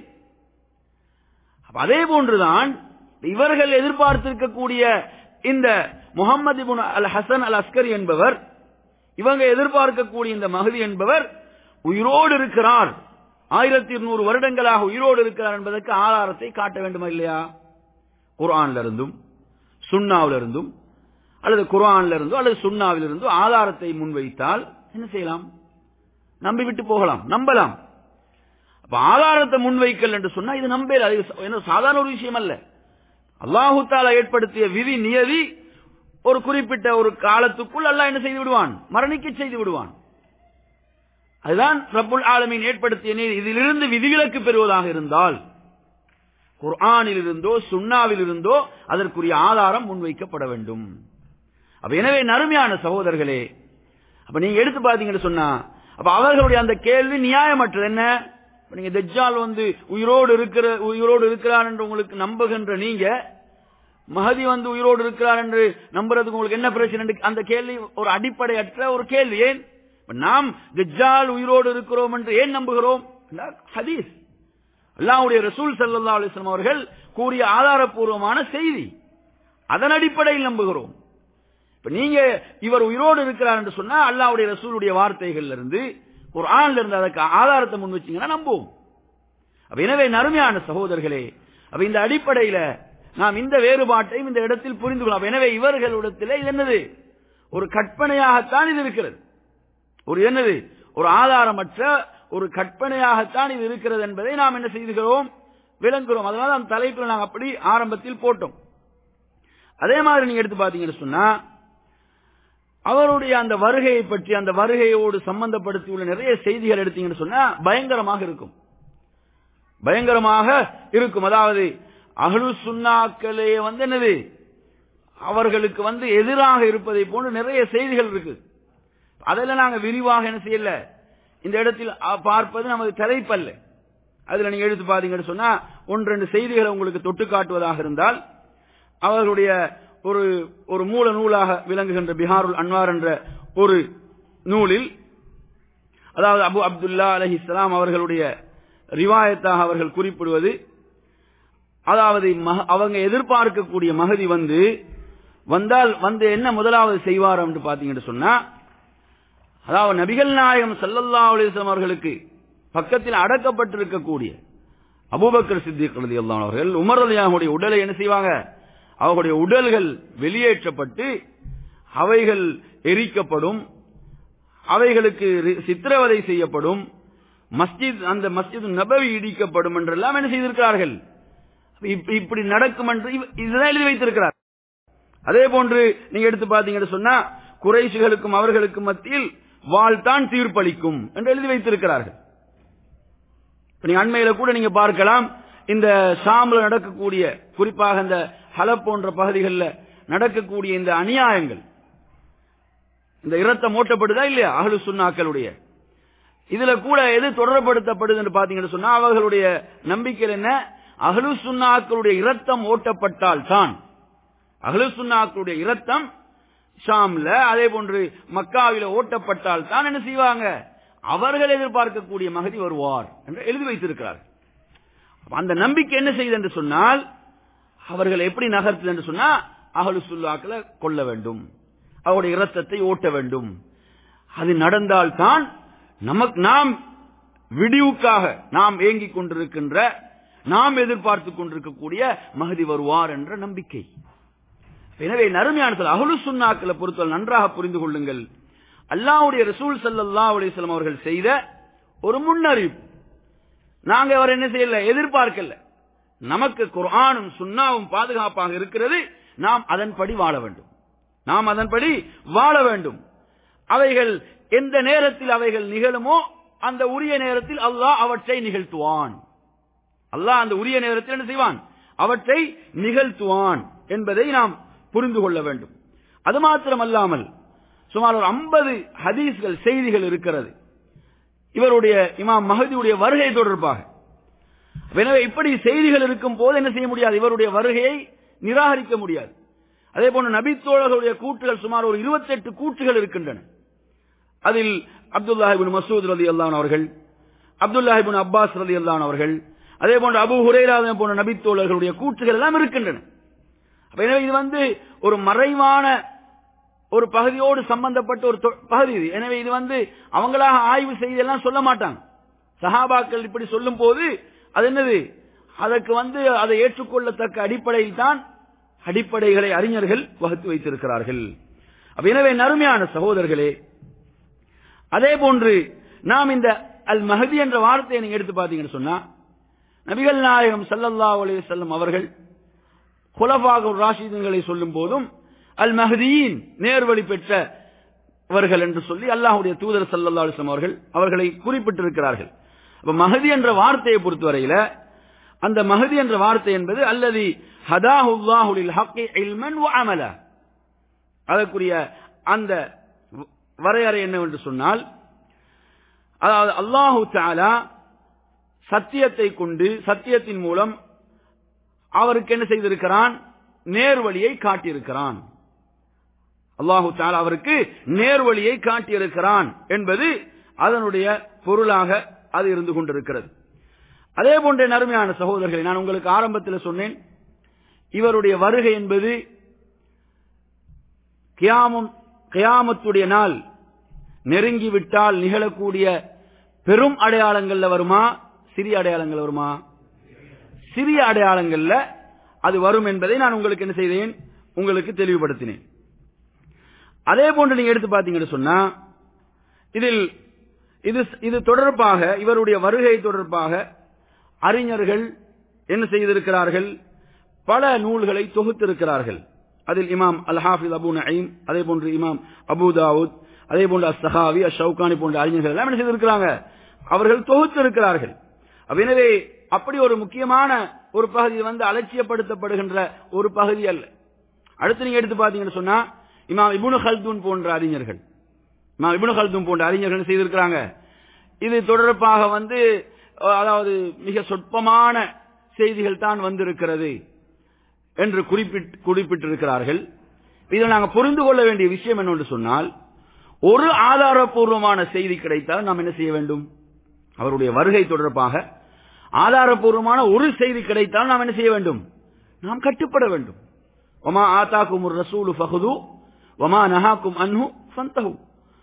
அப்ப அதே போன்றுதான் இவர்கள் எதிர்பார்த்திருக்கக்கூடிய இந்த Muhammad ibn al Hasan al Askari என்பவர் இவங்க எதிர்பார்க்கக்கூடிய இந்த மகதி என்பவர் உயிரோடு இருக்கிறார் ஆயிரத்தி இருநூறு வருடங்களாக உயிரோடு இருக்கிறார் என்பதற்கு ஆதாரத்தை காட்ட வேண்டுமா இல்லையா குர்ஆன்ல இருந்தும் சுன்னாவில இருந்தும் அல்லது குர்ஆன்ல இருந்தோ அல்லது சுன்னாவில் இருந்தோ ஆதாரத்தை முன்வைத்தால் என்ன செய்யலாம் நம்பிவிட்டு போகலாம் நம்பலாம் அப்ப ஆதாரத்தை முன்வைக்கல் என்று சொன்னா இது நம்பல அது என்ன சாதாரண ஒரு விஷயம் அல்ல அல்லாஹு தாலா ஏற்படுத்திய விதி நியதி ஒரு குறிப்பிட்ட ஒரு காலத்துக்குள் அல்லாஹ் என்ன செய்து விடுவான் மரணிக்க செய்து விடுவான் அதுதான் ரப்புல் ஆலமீன் ஏற்படுத்திய நீர் இதிலிருந்து விதிவிலக்கு பெறுவதாக இருந்தால் குர்ஆனில் இருந்தோ சுன்னாவில் இருந்தோ அதற்குரிய ஆதாரம் முன்வைக்கப்பட வேண்டும் அப்ப எனவே நறுமையான சகோதரர்களே அப்ப நீங்க எடுத்து பாத்தீங்கன்னு சொன்னா அப்ப அவர்களுடைய அந்த கேள்வி நியாயமற்றது என்ன இப்ப நீங்க தஜ்ஜால் வந்து உயிரோடு இருக்கிற உயிரோடு இருக்கிறார் என்று உங்களுக்கு நம்புகின்ற நீங்க மகதி வந்து உயிரோடு இருக்கிறார் என்று நம்புறதுக்கு உங்களுக்கு என்ன பிரச்சனை என்று அந்த கேள்வி ஒரு அடிப்படையற்ற ஒரு கேள்வி ஏன் இப்ப நாம் தஜ்ஜால் உயிரோடு இருக்கிறோம் என்று ஏன் நம்புகிறோம் ஹதீஸ் அல்லாஹ்வுடைய ரசூல் ஸல்லல்லாஹு அலைஹி வஸல்லம் அவர்கள் கூறிய ஆதாரப்பூர்வமான செய்தி அதன் அடிப்படையில் நம்புகிறோம் இப்ப நீங்க இவர் உயிரோடு இருக்கிறார் என்று சொன்னா அல்லாஹ்வுடைய ரசூலுடைய வார்த்தைகள்ல இருந்து குர்ஆன்ல இருந்து அதற்கு ஆதாரத்தை முன் வச்சீங்கன்னா நம்புவோம் அப்ப எனவே நறுமையான சகோதரர்களே அப்ப இந்த அடிப்படையில நாம் இந்த வேறுபாட்டையும் இந்த இடத்தில் புரிந்து கொள்ளலாம் எனவே இவர்களிடத்திலே இது என்னது ஒரு கற்பனையாகத்தான் இது இருக்கிறது ஒரு என்னது ஒரு ஆதாரமற்ற ஒரு கற்பனையாகத்தான் இது இருக்கிறது என்பதை நாம் என்ன செய்துகிறோம் விளங்குகிறோம் அதனால அந்த தலைப்பில் நாங்கள் அப்படி ஆரம்பத்தில் போட்டோம் அதே மாதிரி நீங்க எடுத்து பாத்தீங்கன்னு சொன்னா அவருடைய அந்த வருகையை பற்றி அந்த வருகையோடு சம்பந்தப்படுத்தி உள்ள நிறைய செய்திகள் எடுத்தீங்கன்னு சொன்னா பயங்கரமாக இருக்கும் பயங்கரமாக இருக்கும் அதாவது அகலு சுண்ணாக்களே வந்து என்னது அவர்களுக்கு வந்து எதிராக இருப்பதை போன்று நிறைய செய்திகள் இருக்கு அதெல்லாம் நாங்க விரிவாக என்ன செய்யல இந்த இடத்தில் பார்ப்பது நமது தலைப்பல்ல அதுல நீங்க எடுத்து பாத்தீங்கன்னு சொன்னா ஒன்று ரெண்டு செய்திகளை உங்களுக்கு தொட்டு காட்டுவதாக இருந்தால் அவர்களுடைய ஒரு ஒரு மூல நூலாக விளங்குகின்ற பிஹாருல் அன்வார் என்ற ஒரு நூலில் அதாவது அபு அப்துல்லா அலஹி இஸ்லாம் அவர்களுடைய ரிவாயத்தாக அவர்கள் குறிப்பிடுவது அதாவது அவங்க எதிர்பார்க்கக்கூடிய மகதி வந்து வந்தால் வந்து என்ன முதலாவது செய்வார் என்று பாத்தீங்கன்னு சொன்னா அதாவது நபிகள் நாயகம் சல்லல்லா அலிஸ்லாம் அவர்களுக்கு பக்கத்தில் அடக்கப்பட்டிருக்கக்கூடிய அபூபக்கர் சித்திக் ரலியல்லாஹு அவர்கள் உமர் ரலியாவுடைய உடலை என்ன செய்வாங்க அவர்களுடைய உடல்கள் வெளியேற்றப்பட்டு அவைகள் எரிக்கப்படும் அவைகளுக்கு சித்திரவதை செய்யப்படும் மஸ்ஜித் அந்த மஸ்ஜித் நபவி இடிக்கப்படும் என்றெல்லாம் என்ன செய்திருக்கிறார்கள் இப்படி நடக்கும் என்று இதுதான் எழுதி வைத்திருக்கிறார் அதே போன்று நீங்க எடுத்து பாத்தீங்கன்னு சொன்னா குறைசுகளுக்கும் அவர்களுக்கும் மத்தியில் வாழ்தான் தீர்ப்பளிக்கும் என்று எழுதி வைத்திருக்கிறார்கள் நீங்க அண்மையில கூட நீங்க பார்க்கலாம் இந்த ஷாம்ல நடக்கக்கூடிய குறிப்பாக இந்த ஹலப் போன்ற பகுதிகளில் நடக்கக்கூடிய இந்த அநியாயங்கள் இந்த இரத்தம் ஓட்டப்படுதா இல்லையா அகலு சுண்ணாக்களுடைய இதுல கூட எது தொடர்படுத்தப்படுது என்று பாத்தீங்கன்னு சொன்னா அவர்களுடைய நம்பிக்கையில் என்ன அகலு சுண்ணாக்களுடைய இரத்தம் ஓட்டப்பட்டால் தான் அகலு சுண்ணாக்களுடைய இரத்தம் ஷாம்ல அதே போன்று மக்காவில ஓட்டப்பட்டால் தான் என்ன செய்வாங்க அவர்கள் எதிர்பார்க்கக்கூடிய மகதி வருவார் என்று எழுதி வைத்திருக்கிறார் அந்த நம்பிக்கை என்ன செய்யுது என்று சொன்னால் அவர்கள் எப்படி நகர்த்துது என்று சொன்னா அகலு சுல்லாக்களை கொள்ள வேண்டும் அவருடைய இரத்தத்தை ஓட்ட வேண்டும் அது நடந்தால் தான் நமக்கு நாம் விடிவுக்காக நாம் ஏங்கிக் கொண்டிருக்கின்ற நாம் எதிர்பார்த்துக் கொண்டிருக்கக்கூடிய மகதி வருவார் என்ற நம்பிக்கை எனவே நறுமையான அகலு சுண்ணாக்களை பொறுத்தவரை நன்றாக புரிந்து கொள்ளுங்கள் அல்லாவுடைய ரசூல் சல்லா அலிஸ்லாம் அவர்கள் செய்த ஒரு முன்னறிவிப்பு நாங்க அவர் என்ன செய்யல எதிர்பார்க்கல நமக்கு குர்ஆனும் சுன்னாவும் பாதுகாப்பாக இருக்கிறது நாம் அதன்படி வாழ வேண்டும் நாம் அதன்படி வாழ வேண்டும் அவைகள் எந்த நேரத்தில் அவைகள் நிகழுமோ அந்த உரிய நேரத்தில் அல்லாஹ் அவற்றை நிகழ்த்துவான் அல்லாஹ் அந்த உரிய நேரத்தில் என்ன செய்வான் அவற்றை நிகழ்த்துவான் என்பதை நாம் புரிந்து கொள்ள வேண்டும் அது மாத்திரமல்லாமல் சுமார் ஒரு ஐம்பது ஹதீஸ்கள் செய்திகள் இருக்கிறது இவருடைய இமாம் மகதியுடைய வருகை தொடர்பாக எனவே இப்படி செய்திகள் இருக்கும் போது என்ன செய்ய முடியாது இவருடைய வருகையை நிராகரிக்க முடியாது அதே போன்று நபித்தோழர்களுடைய கூட்டுகள் சுமார் ஒரு இருபத்தெட்டு கூட்டுகள் இருக்கின்றன அதில் அப்துல்லாஹிபின் மசூத் ரதி அல்லான் அவர்கள் அப்துல்லாஹிபின் அப்பாஸ் ரதி அல்லான் அவர்கள் அதே போன்று அபு ஹுரேரா போன்ற நபித்தோழர்களுடைய கூற்றுகள் எல்லாம் இருக்கின்றன எனவே இது வந்து ஒரு மறைவான ஒரு பகுதியோடு சம்பந்தப்பட்ட ஒரு பகுதி இது எனவே இது வந்து அவங்களாக ஆய்வு செய்தெல்லாம் சொல்ல மாட்டாங்க சஹாபாக்கள் இப்படி சொல்லும் போது அது என்னது அதற்கு வந்து அதை ஏற்றுக்கொள்ளத்தக்க அடிப்படையில் தான் அடிப்படைகளை அறிஞர்கள் வகுத்து வைத்திருக்கிறார்கள் எனவே நறுமையான சகோதரர்களே அதே போன்று நாம் இந்த அல் மஹதி என்ற வார்த்தையை நீங்க எடுத்து பாத்தீங்கன்னு சொன்னா நபிகள் நாயகம் சல்லல்லா அலே செல்லம் அவர்கள் குலபாக ராஷிதங்களை சொல்லும் போதும் அல் மஹதியின் நேர்வழி பெற்றவர்கள் என்று சொல்லி அல்லாஹுடைய தூதர் சல்லா அலுவலம் அவர்கள் அவர்களை குறிப்பிட்டிருக்கிறார்கள் அப்ப மஹதி என்ற வார்த்தையை பொறுத்தவரையில அந்த மஹதி என்ற வார்த்தை என்பது அல்லது ஹதாஹுல்லாஹுலில் ஹக்கி இல்மன் வ அமல அதற்குரிய அந்த வரையறை என்னவென்று சொன்னால் அதாவது அல்லாஹு தாலா சத்தியத்தை கொண்டு சத்தியத்தின் மூலம் அவருக்கு என்ன செய்திருக்கிறான் நேர்வழியை காட்டியிருக்கிறான் அல்லாஹு தாலா அவருக்கு நேர்வழியை காட்டியிருக்கிறான் என்பது அதனுடைய பொருளாக அது இருந்து கொண்டிருக்கிறது அதே போன்ற நறுமையான சகோதரர்களை நான் உங்களுக்கு ஆரம்பத்தில் சொன்னேன் இவருடைய வருகை என்பது கியாமம் கியாமத்துடைய நாள் நெருங்கிவிட்டால் நிகழக்கூடிய பெரும் அடையாளங்கள்ல வருமா சிறிய அடையாளங்கள் வருமா சிறிய அடையாளங்கள்ல அது வரும் என்பதை நான் உங்களுக்கு என்ன செய்தேன் உங்களுக்கு தெளிவுபடுத்தினேன் அதே போன்று நீங்க எடுத்து பாத்தீங்கன்னு சொன்னா இதில் இது இது தொடர்பாக இவருடைய வருகை தொடர்பாக அறிஞர்கள் என்ன செய்திருக்கிறார்கள் பல நூல்களை தொகுத்திருக்கிறார்கள் அதில் இமாம் அல் ஹாஃபிஸ் அபு நயீம் அதே போன்று இமாம் அபு தாவூத் அதே போன்று அஸ்ஸஹாவி அஷவுகானி போன்ற அறிஞர்கள் எல்லாம் என்ன செய்திருக்கிறாங்க அவர்கள் தொகுத்திருக்கிறார்கள் எனவே அப்படி ஒரு முக்கியமான ஒரு பகுதி வந்து அலட்சியப்படுத்தப்படுகின்ற ஒரு பகுதி அல்ல அடுத்து நீங்க எடுத்து பாத்தீங்கன்னு சொன்னா இமாம் இபுனு ஹல்தூன் போன்ற அறிஞர்கள் இமாம் இபுனு ஹல்தூன் போன்ற அறிஞர்கள் செய்திருக்கிறாங்க இது தொடர்பாக வந்து அதாவது மிக சொற்பமான செய்திகள் தான் வந்திருக்கிறது என்று குறிப்பிட்டு குறிப்பிட்டிருக்கிறார்கள் இதில் நாங்கள் புரிந்து கொள்ள வேண்டிய விஷயம் என்னவென்று சொன்னால் ஒரு ஆதாரப்பூர்வமான செய்தி கிடைத்தால் நாம் என்ன செய்ய வேண்டும் அவருடைய வருகை தொடர்பாக ஆதாரப்பூர்வமான ஒரு செய்தி கிடைத்தால் நாம் என்ன செய்ய வேண்டும் நாம் கட்டுப்பட வேண்டும் ஒமா ஆத்தாக்கும் ஒரு ரசூலு ஃபஹுது ஒமா நஹாக்கும் அன்ஹு ஃபந்தஹு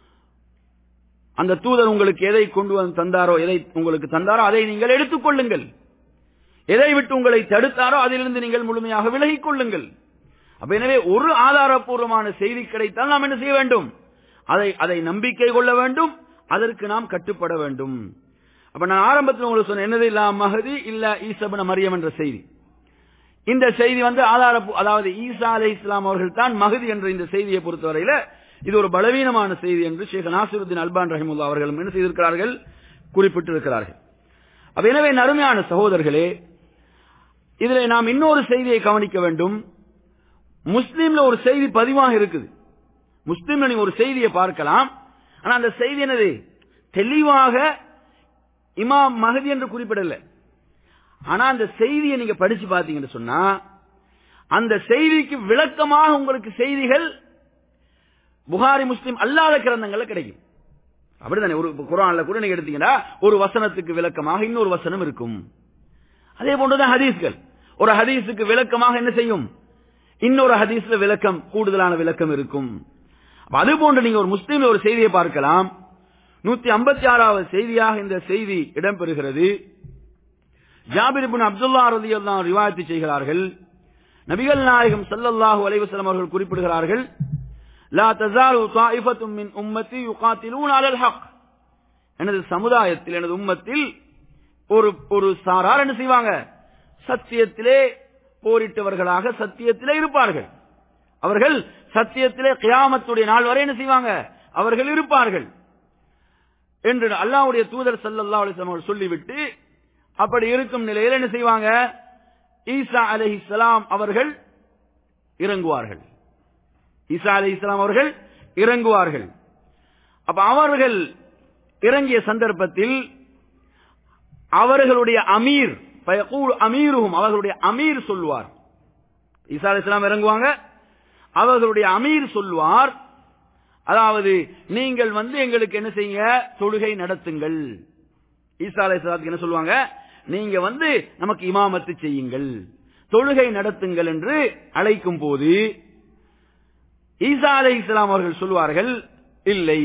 அந்த தூதர் உங்களுக்கு எதை கொண்டு வந்து தந்தாரோ எதை உங்களுக்கு தந்தாரோ அதை நீங்கள் எடுத்துக்கொள்ளுங்கள் எதை விட்டு உங்களை தடுத்தாரோ அதிலிருந்து நீங்கள் முழுமையாக விலகிக் கொள்ளுங்கள் அப்ப எனவே ஒரு ஆதாரப்பூர்வமான செய்தி கிடைத்தால் நாம் என்ன செய்ய வேண்டும் அதை அதை நம்பிக்கை கொள்ள வேண்டும் அதற்கு நாம் கட்டுப்பட வேண்டும் அப்ப நான் ஆரம்பத்தில் உங்களுக்கு சொன்ன என்னது இல்ல மகதி இல்ல ஈசபன மரியம் என்ற செய்தி இந்த செய்தி வந்து ஆதார அதாவது ஈசா அலை இஸ்லாம் அவர்கள் தான் மகதி என்ற இந்த செய்தியை பொறுத்தவரையில இது ஒரு பலவீனமான செய்தி என்று ஷேக் நாசிருத்தின் அல்பான் ரஹிமுல்லா அவர்கள் என்ன செய்திருக்கிறார்கள் குறிப்பிட்டிருக்கிறார்கள் அப்ப எனவே நறுமையான சகோதரர்களே இதில் நாம் இன்னொரு செய்தியை கவனிக்க வேண்டும் முஸ்லீம்ல ஒரு செய்தி பதிவாக இருக்குது முஸ்லீம்ல நீங்க ஒரு செய்தியை பார்க்கலாம் ஆனா அந்த செய்தி என்னது தெளிவாக இமாம் மகதி என்று குறிப்பிடல ஆனா அந்த செய்தியை நீங்க படிச்சு பாத்தீங்கன்னு சொன்னா அந்த செய்திக்கு விளக்கமாக உங்களுக்கு செய்திகள் புகாரி முஸ்லீம் அல்லாத கிரந்தங்கள்ல கிடைக்கும் அப்படித்தானே ஒரு குரான்ல கூட நீங்க எடுத்தீங்கன்னா ஒரு வசனத்துக்கு விளக்கமாக இன்னொரு வசனம் இருக்கும் அதே போன்றுதான் ஹதீஸ்கள் ஒரு ஹதீஸுக்கு விளக்கமாக என்ன செய்யும் இன்னொரு ஹதீஸ்ல விளக்கம் கூடுதலான விளக்கம் இருக்கும் அது போன்று நீங்க ஒரு முஸ்லீம்ல ஒரு செய்தியை பார்க்கலாம் நூத்தி ஐம்பத்தி ஆறாவது செய்தியாக இந்த செய்தி இடம்பெறுகிறது ஜாபிர் பின் அப்துல்லா ரதி எல்லாம் ரிவாயத்து செய்கிறார்கள் நபிகள் நாயகம் சல்லல்லாஹு அலைவசலம் அவர்கள் குறிப்பிடுகிறார்கள் லா தசாலு தாயிஃபத்தும் மின் உம்மத்தி யுகாத்திலூன் அலல் ஹக் எனது சமுதாயத்தில் எனது உம்மத்தில் ஒரு ஒரு சாரார் என்ன செய்வாங்க சத்தியத்திலே போரிட்டவர்களாக சத்தியத்திலே இருப்பார்கள் அவர்கள் சத்தியத்திலே கியாமத்துடைய நாள் வரை என்ன செய்வாங்க அவர்கள் இருப்பார்கள் என்று அல்லாவுடைய தூதர் சல்லல்லா அலிஸ்லாம் அவர்கள் சொல்லிவிட்டு அப்படி இருக்கும் நிலையில் என்ன செய்வாங்க ஈசா அலி இஸ்லாம் அவர்கள் இறங்குவார்கள் ஈசா அலி இஸ்லாம் அவர்கள் இறங்குவார்கள் அப்ப அவர்கள் இறங்கிய சந்தர்ப்பத்தில் அவர்களுடைய அமீர் அமீரும் அவர்களுடைய அமீர் சொல்லுவார் ஈசா அலி இஸ்லாம் இறங்குவாங்க அவர்களுடைய அமீர் சொல்லுவார் அதாவது நீங்கள் வந்து எங்களுக்கு என்ன செய்யுங்க தொழுகை நடத்துங்கள் ஈசா அலை என்ன சொல்லுவாங்க நீங்க வந்து நமக்கு இமாமத்து செய்யுங்கள் தொழுகை நடத்துங்கள் என்று அழைக்கும் போது ஈசா அலை இஸ்லாம் அவர்கள் சொல்வார்கள் இல்லை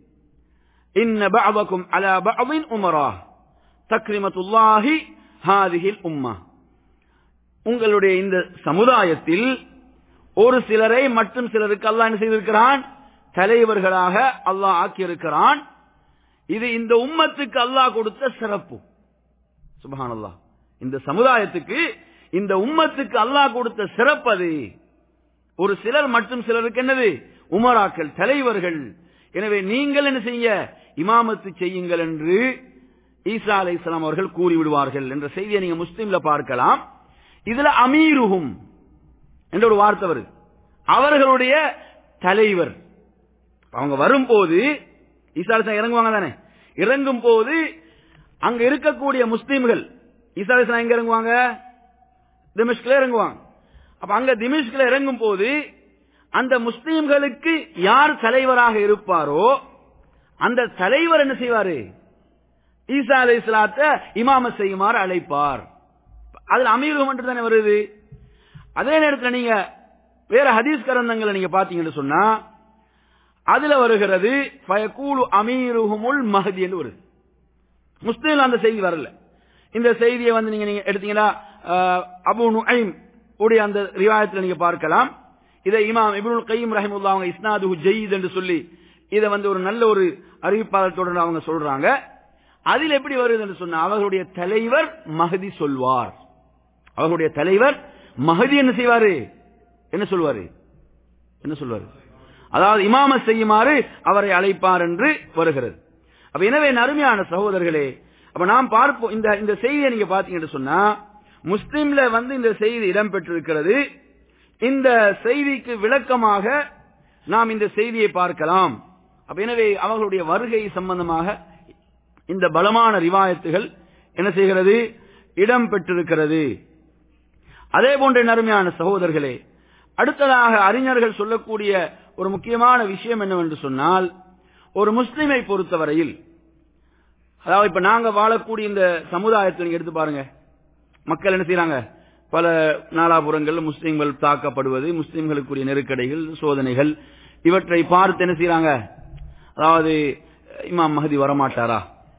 இன்ன பஅபக்கும் அலா பஅபின் உமரா தக்ரிமத்துல்லாஹி ஹாதிஹில் உம்மா உங்களுடைய இந்த சமுதாயத்தில் ஒரு சிலரை மற்றும் சிலருக்கு அல்லாஹ் என்ன செய்திருக்கிறான் தலைவர்களாக அல்லாஹ் ஆக்கியிருக்கிறான் இது இந்த உம்மத்துக்கு அல்லாஹ் கொடுத்த சிறப்பு சுபஹான் அல்லாஹ் இந்த சமுதாயத்துக்கு இந்த உம்மத்துக்கு அல்லாஹ் கொடுத்த சிறப்பு அது ஒரு சிலர் மற்றும் சிலருக்கு என்னது உமராக்கள் தலைவர்கள் எனவே நீங்கள் என்ன செய்ய இமாமத்து செய்யுங்கள் என்று ஈசா அலை இஸ்லாம் அவர்கள் கூறிவிடுவார்கள் என்ற செய்தியை நீங்க முஸ்லீம்ல பார்க்கலாம் இதுல அமீருகும் என்ற ஒரு வார்த்தை வருது அவர்களுடைய தலைவர் அவங்க வரும்போது ஈசா அலிஸ்லாம் இறங்குவாங்க தானே இறங்கும் போது அங்க இருக்கக்கூடிய முஸ்லீம்கள் ஈசா அலிஸ்லாம் எங்க இறங்குவாங்க திமிஷ்கில் இறங்குவாங்க அப்ப அங்க திமிஷ்கில் இறங்கும் போது அந்த முஸ்லீம்களுக்கு யார் தலைவராக இருப்பாரோ அந்த தலைவர் என்ன செய்வாரு ஈசா அலை இஸ்லாத்த இமாம செய்யுமாறு அழைப்பார் அதுல அமீருகம் என்று தானே வருது அதே நேரத்தில் நீங்க வேற ஹதீஸ் கரந்தங்களை நீங்க பாத்தீங்கன்னு சொன்னா அதுல வருகிறது ஃபயகூலு அமீருஹுமுல் மஹதி என்று வருது முஸ்லீம்ல அந்த செய்தி வரல இந்த செய்தியை வந்து நீங்க நீங்க எடுத்தீங்கன்னா அஹ், அபு நுஐம் உடைய அந்த ரிவாயத்தில் நீங்க பார்க்கலாம் இதை இமாம் இப்னுல் கையம் ரஹிமுல்லா அவங்க இஸ்னாதுஹு ஜெயித் என்று சொல்லி இதை வந்து ஒரு நல்ல ஒரு அறிவிப்பாளர் தொடர்ந்து அவங்க சொல்றாங்க அதில் எப்படி வருது என்று சொன்னா அவர்களுடைய தலைவர் மஹதி சொல்வார் அவர்களுடைய தலைவர் மஹதி என்ன செய்வாரு என்ன சொல்வாரு என்ன சொல்வாரு அதாவது இமாம செய்யுமாறு அவரை அழைப்பார் என்று வருகிறது அப்ப எனவே நறுமையான சகோதரர்களே அப்ப நாம் பார்ப்போம் இந்த இந்த செய்தியை நீங்க பாத்தீங்கன்னு சொன்னா முஸ்லிம்ல வந்து இந்த செய்தி இடம்பெற்றிருக்கிறது இந்த செய்திக்கு விளக்கமாக நாம் இந்த செய்தியை பார்க்கலாம் அப்ப எனவே அவர்களுடைய வருகை சம்பந்தமாக இந்த பலமான ரிவாயத்துகள் என்ன செய்கிறது இடம் பெற்றிருக்கிறது அதே போன்ற நறுமையான சகோதரர்களே அடுத்ததாக அறிஞர்கள் சொல்லக்கூடிய ஒரு முக்கியமான விஷயம் என்னவென்று சொன்னால் ஒரு முஸ்லிமை பொறுத்தவரையில் அதாவது இப்ப நாங்க வாழக்கூடிய இந்த சமுதாயத்தை நீங்க எடுத்து பாருங்க மக்கள் என்ன செய்யறாங்க பல நாலாபுரங்கள் முஸ்லிம்கள் தாக்கப்படுவது முஸ்லிம்களுக்குரிய நெருக்கடிகள் சோதனைகள் இவற்றை பார்த்து என்ன செய்யறாங்க அதாவது இமாம் மஹதி வரமாட்டாரா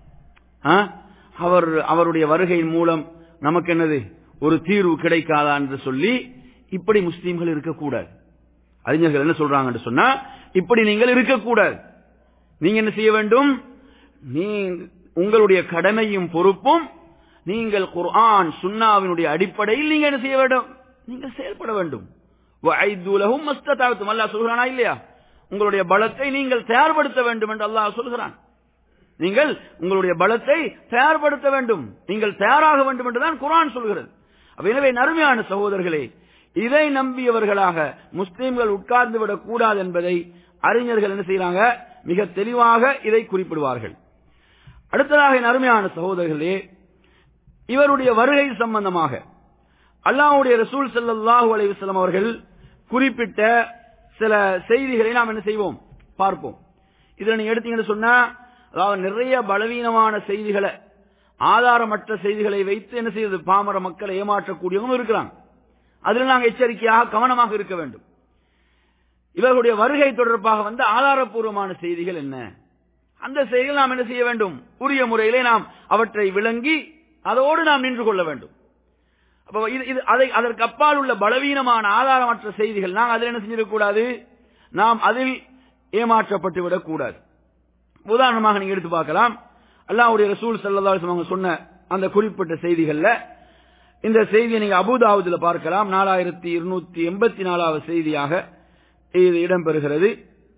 ஆ? அவர் அவருடைய வருகையின் மூலம் நமக்கு என்னது ஒரு தீர்வு கிடைக்காதா என்று சொல்லி இப்படி முஸ்லீம்கள் இருக்கக்கூடாது அறிஞர்கள் என்ன சொல்றாங்கன்னு சொன்னா இப்படி நீங்கள் இருக்கக்கூடாது நீங்க என்ன செய்ய வேண்டும் நீ உங்களுடைய கடமையும் பொறுப்பும் நீங்கள் குர்ஆன் சுன்னாவினுடைய அடிப்படையில் நீங்க என்ன செய்ய வேண்டும் நீங்கள் செயல்பட வேண்டும் வஐதுலஹும் மஸ்ததாத்தும் அல்லாஹ் சொல்கிறானா இல்லையா உங்களுடைய பலத்தை நீங்கள் தயார்படுத்த வேண்டும் என்று அல்லாஹ் சொல்கிறான் நீங்கள் உங்களுடைய பலத்தை தயார்படுத்த வேண்டும் நீங்கள் தயாராக வேண்டும் என்றுதான் குர்ஆன் சொல்கிறது அப்ப எனவே நறுமையான சகோதரர்களே இதை நம்பியவர்களாக முஸ்லிம்கள் உட்கார்ந்து விடக் கூடாது என்பதை அறிஞர்கள் என்ன செய்யறாங்க மிக தெளிவாக இதை குறிப்பிடுவார்கள் அடுத்ததாக என் அருமையான சகோதரர்களே இவருடைய வருகை சம்பந்தமாக அல்லாஹ்வுடைய ரசூல் ஸல்லல்லாஹு அலைஹி வஸல்லம் அவர்கள் குறிப்பிட்ட சில செய்திகளை நாம் என்ன செய்வோம் பார்ப்போம் இதுல நீங்க எடுத்தீங்கன்னு சொன்னா அதாவது நிறைய பலவீனமான செய்திகளை ஆதாரமற்ற செய்திகளை வைத்து என்ன செய்யுது பாமர மக்களை ஏமாற்றக்கூடியவங்க இருக்கிறாங்க அதில் நாங்கள் எச்சரிக்கையாக கவனமாக இருக்க வேண்டும் இவர்களுடைய வருகை தொடர்பாக வந்து ஆதாரப்பூர்வமான செய்திகள் என்ன அந்த செய்திகள் நாம் என்ன செய்ய வேண்டும் உரிய முறையிலே நாம் அவற்றை விளங்கி அதோடு நாம் நின்று கொள்ள வேண்டும் அப்ப இது இது அதை அதற்கு அப்பால் உள்ள பலவீனமான ஆதாரமற்ற செய்திகள் நாம் அதில் என்ன செஞ்சிடக்கூடாது நாம் அதில் ஏமாற்றப்பட்டு விடக்கூடாது உதாரணமாக நீங்க எடுத்து பார்க்கலாம் அல்லாஹ்வுடைய ரசூல் ஸல்லல்லாஹு அலைஹி வஸல்லம் அவங்க சொன்ன அந்த குறிப்பிட்ட செய்திகள்ல இந்த செய்தியை நீங்க அபுதாவுதுல பார்க்கலாம் நாலாயிரத்தி இருநூத்தி எண்பத்தி நாலாவது செய்தியாக இது இடம்பெறுகிறது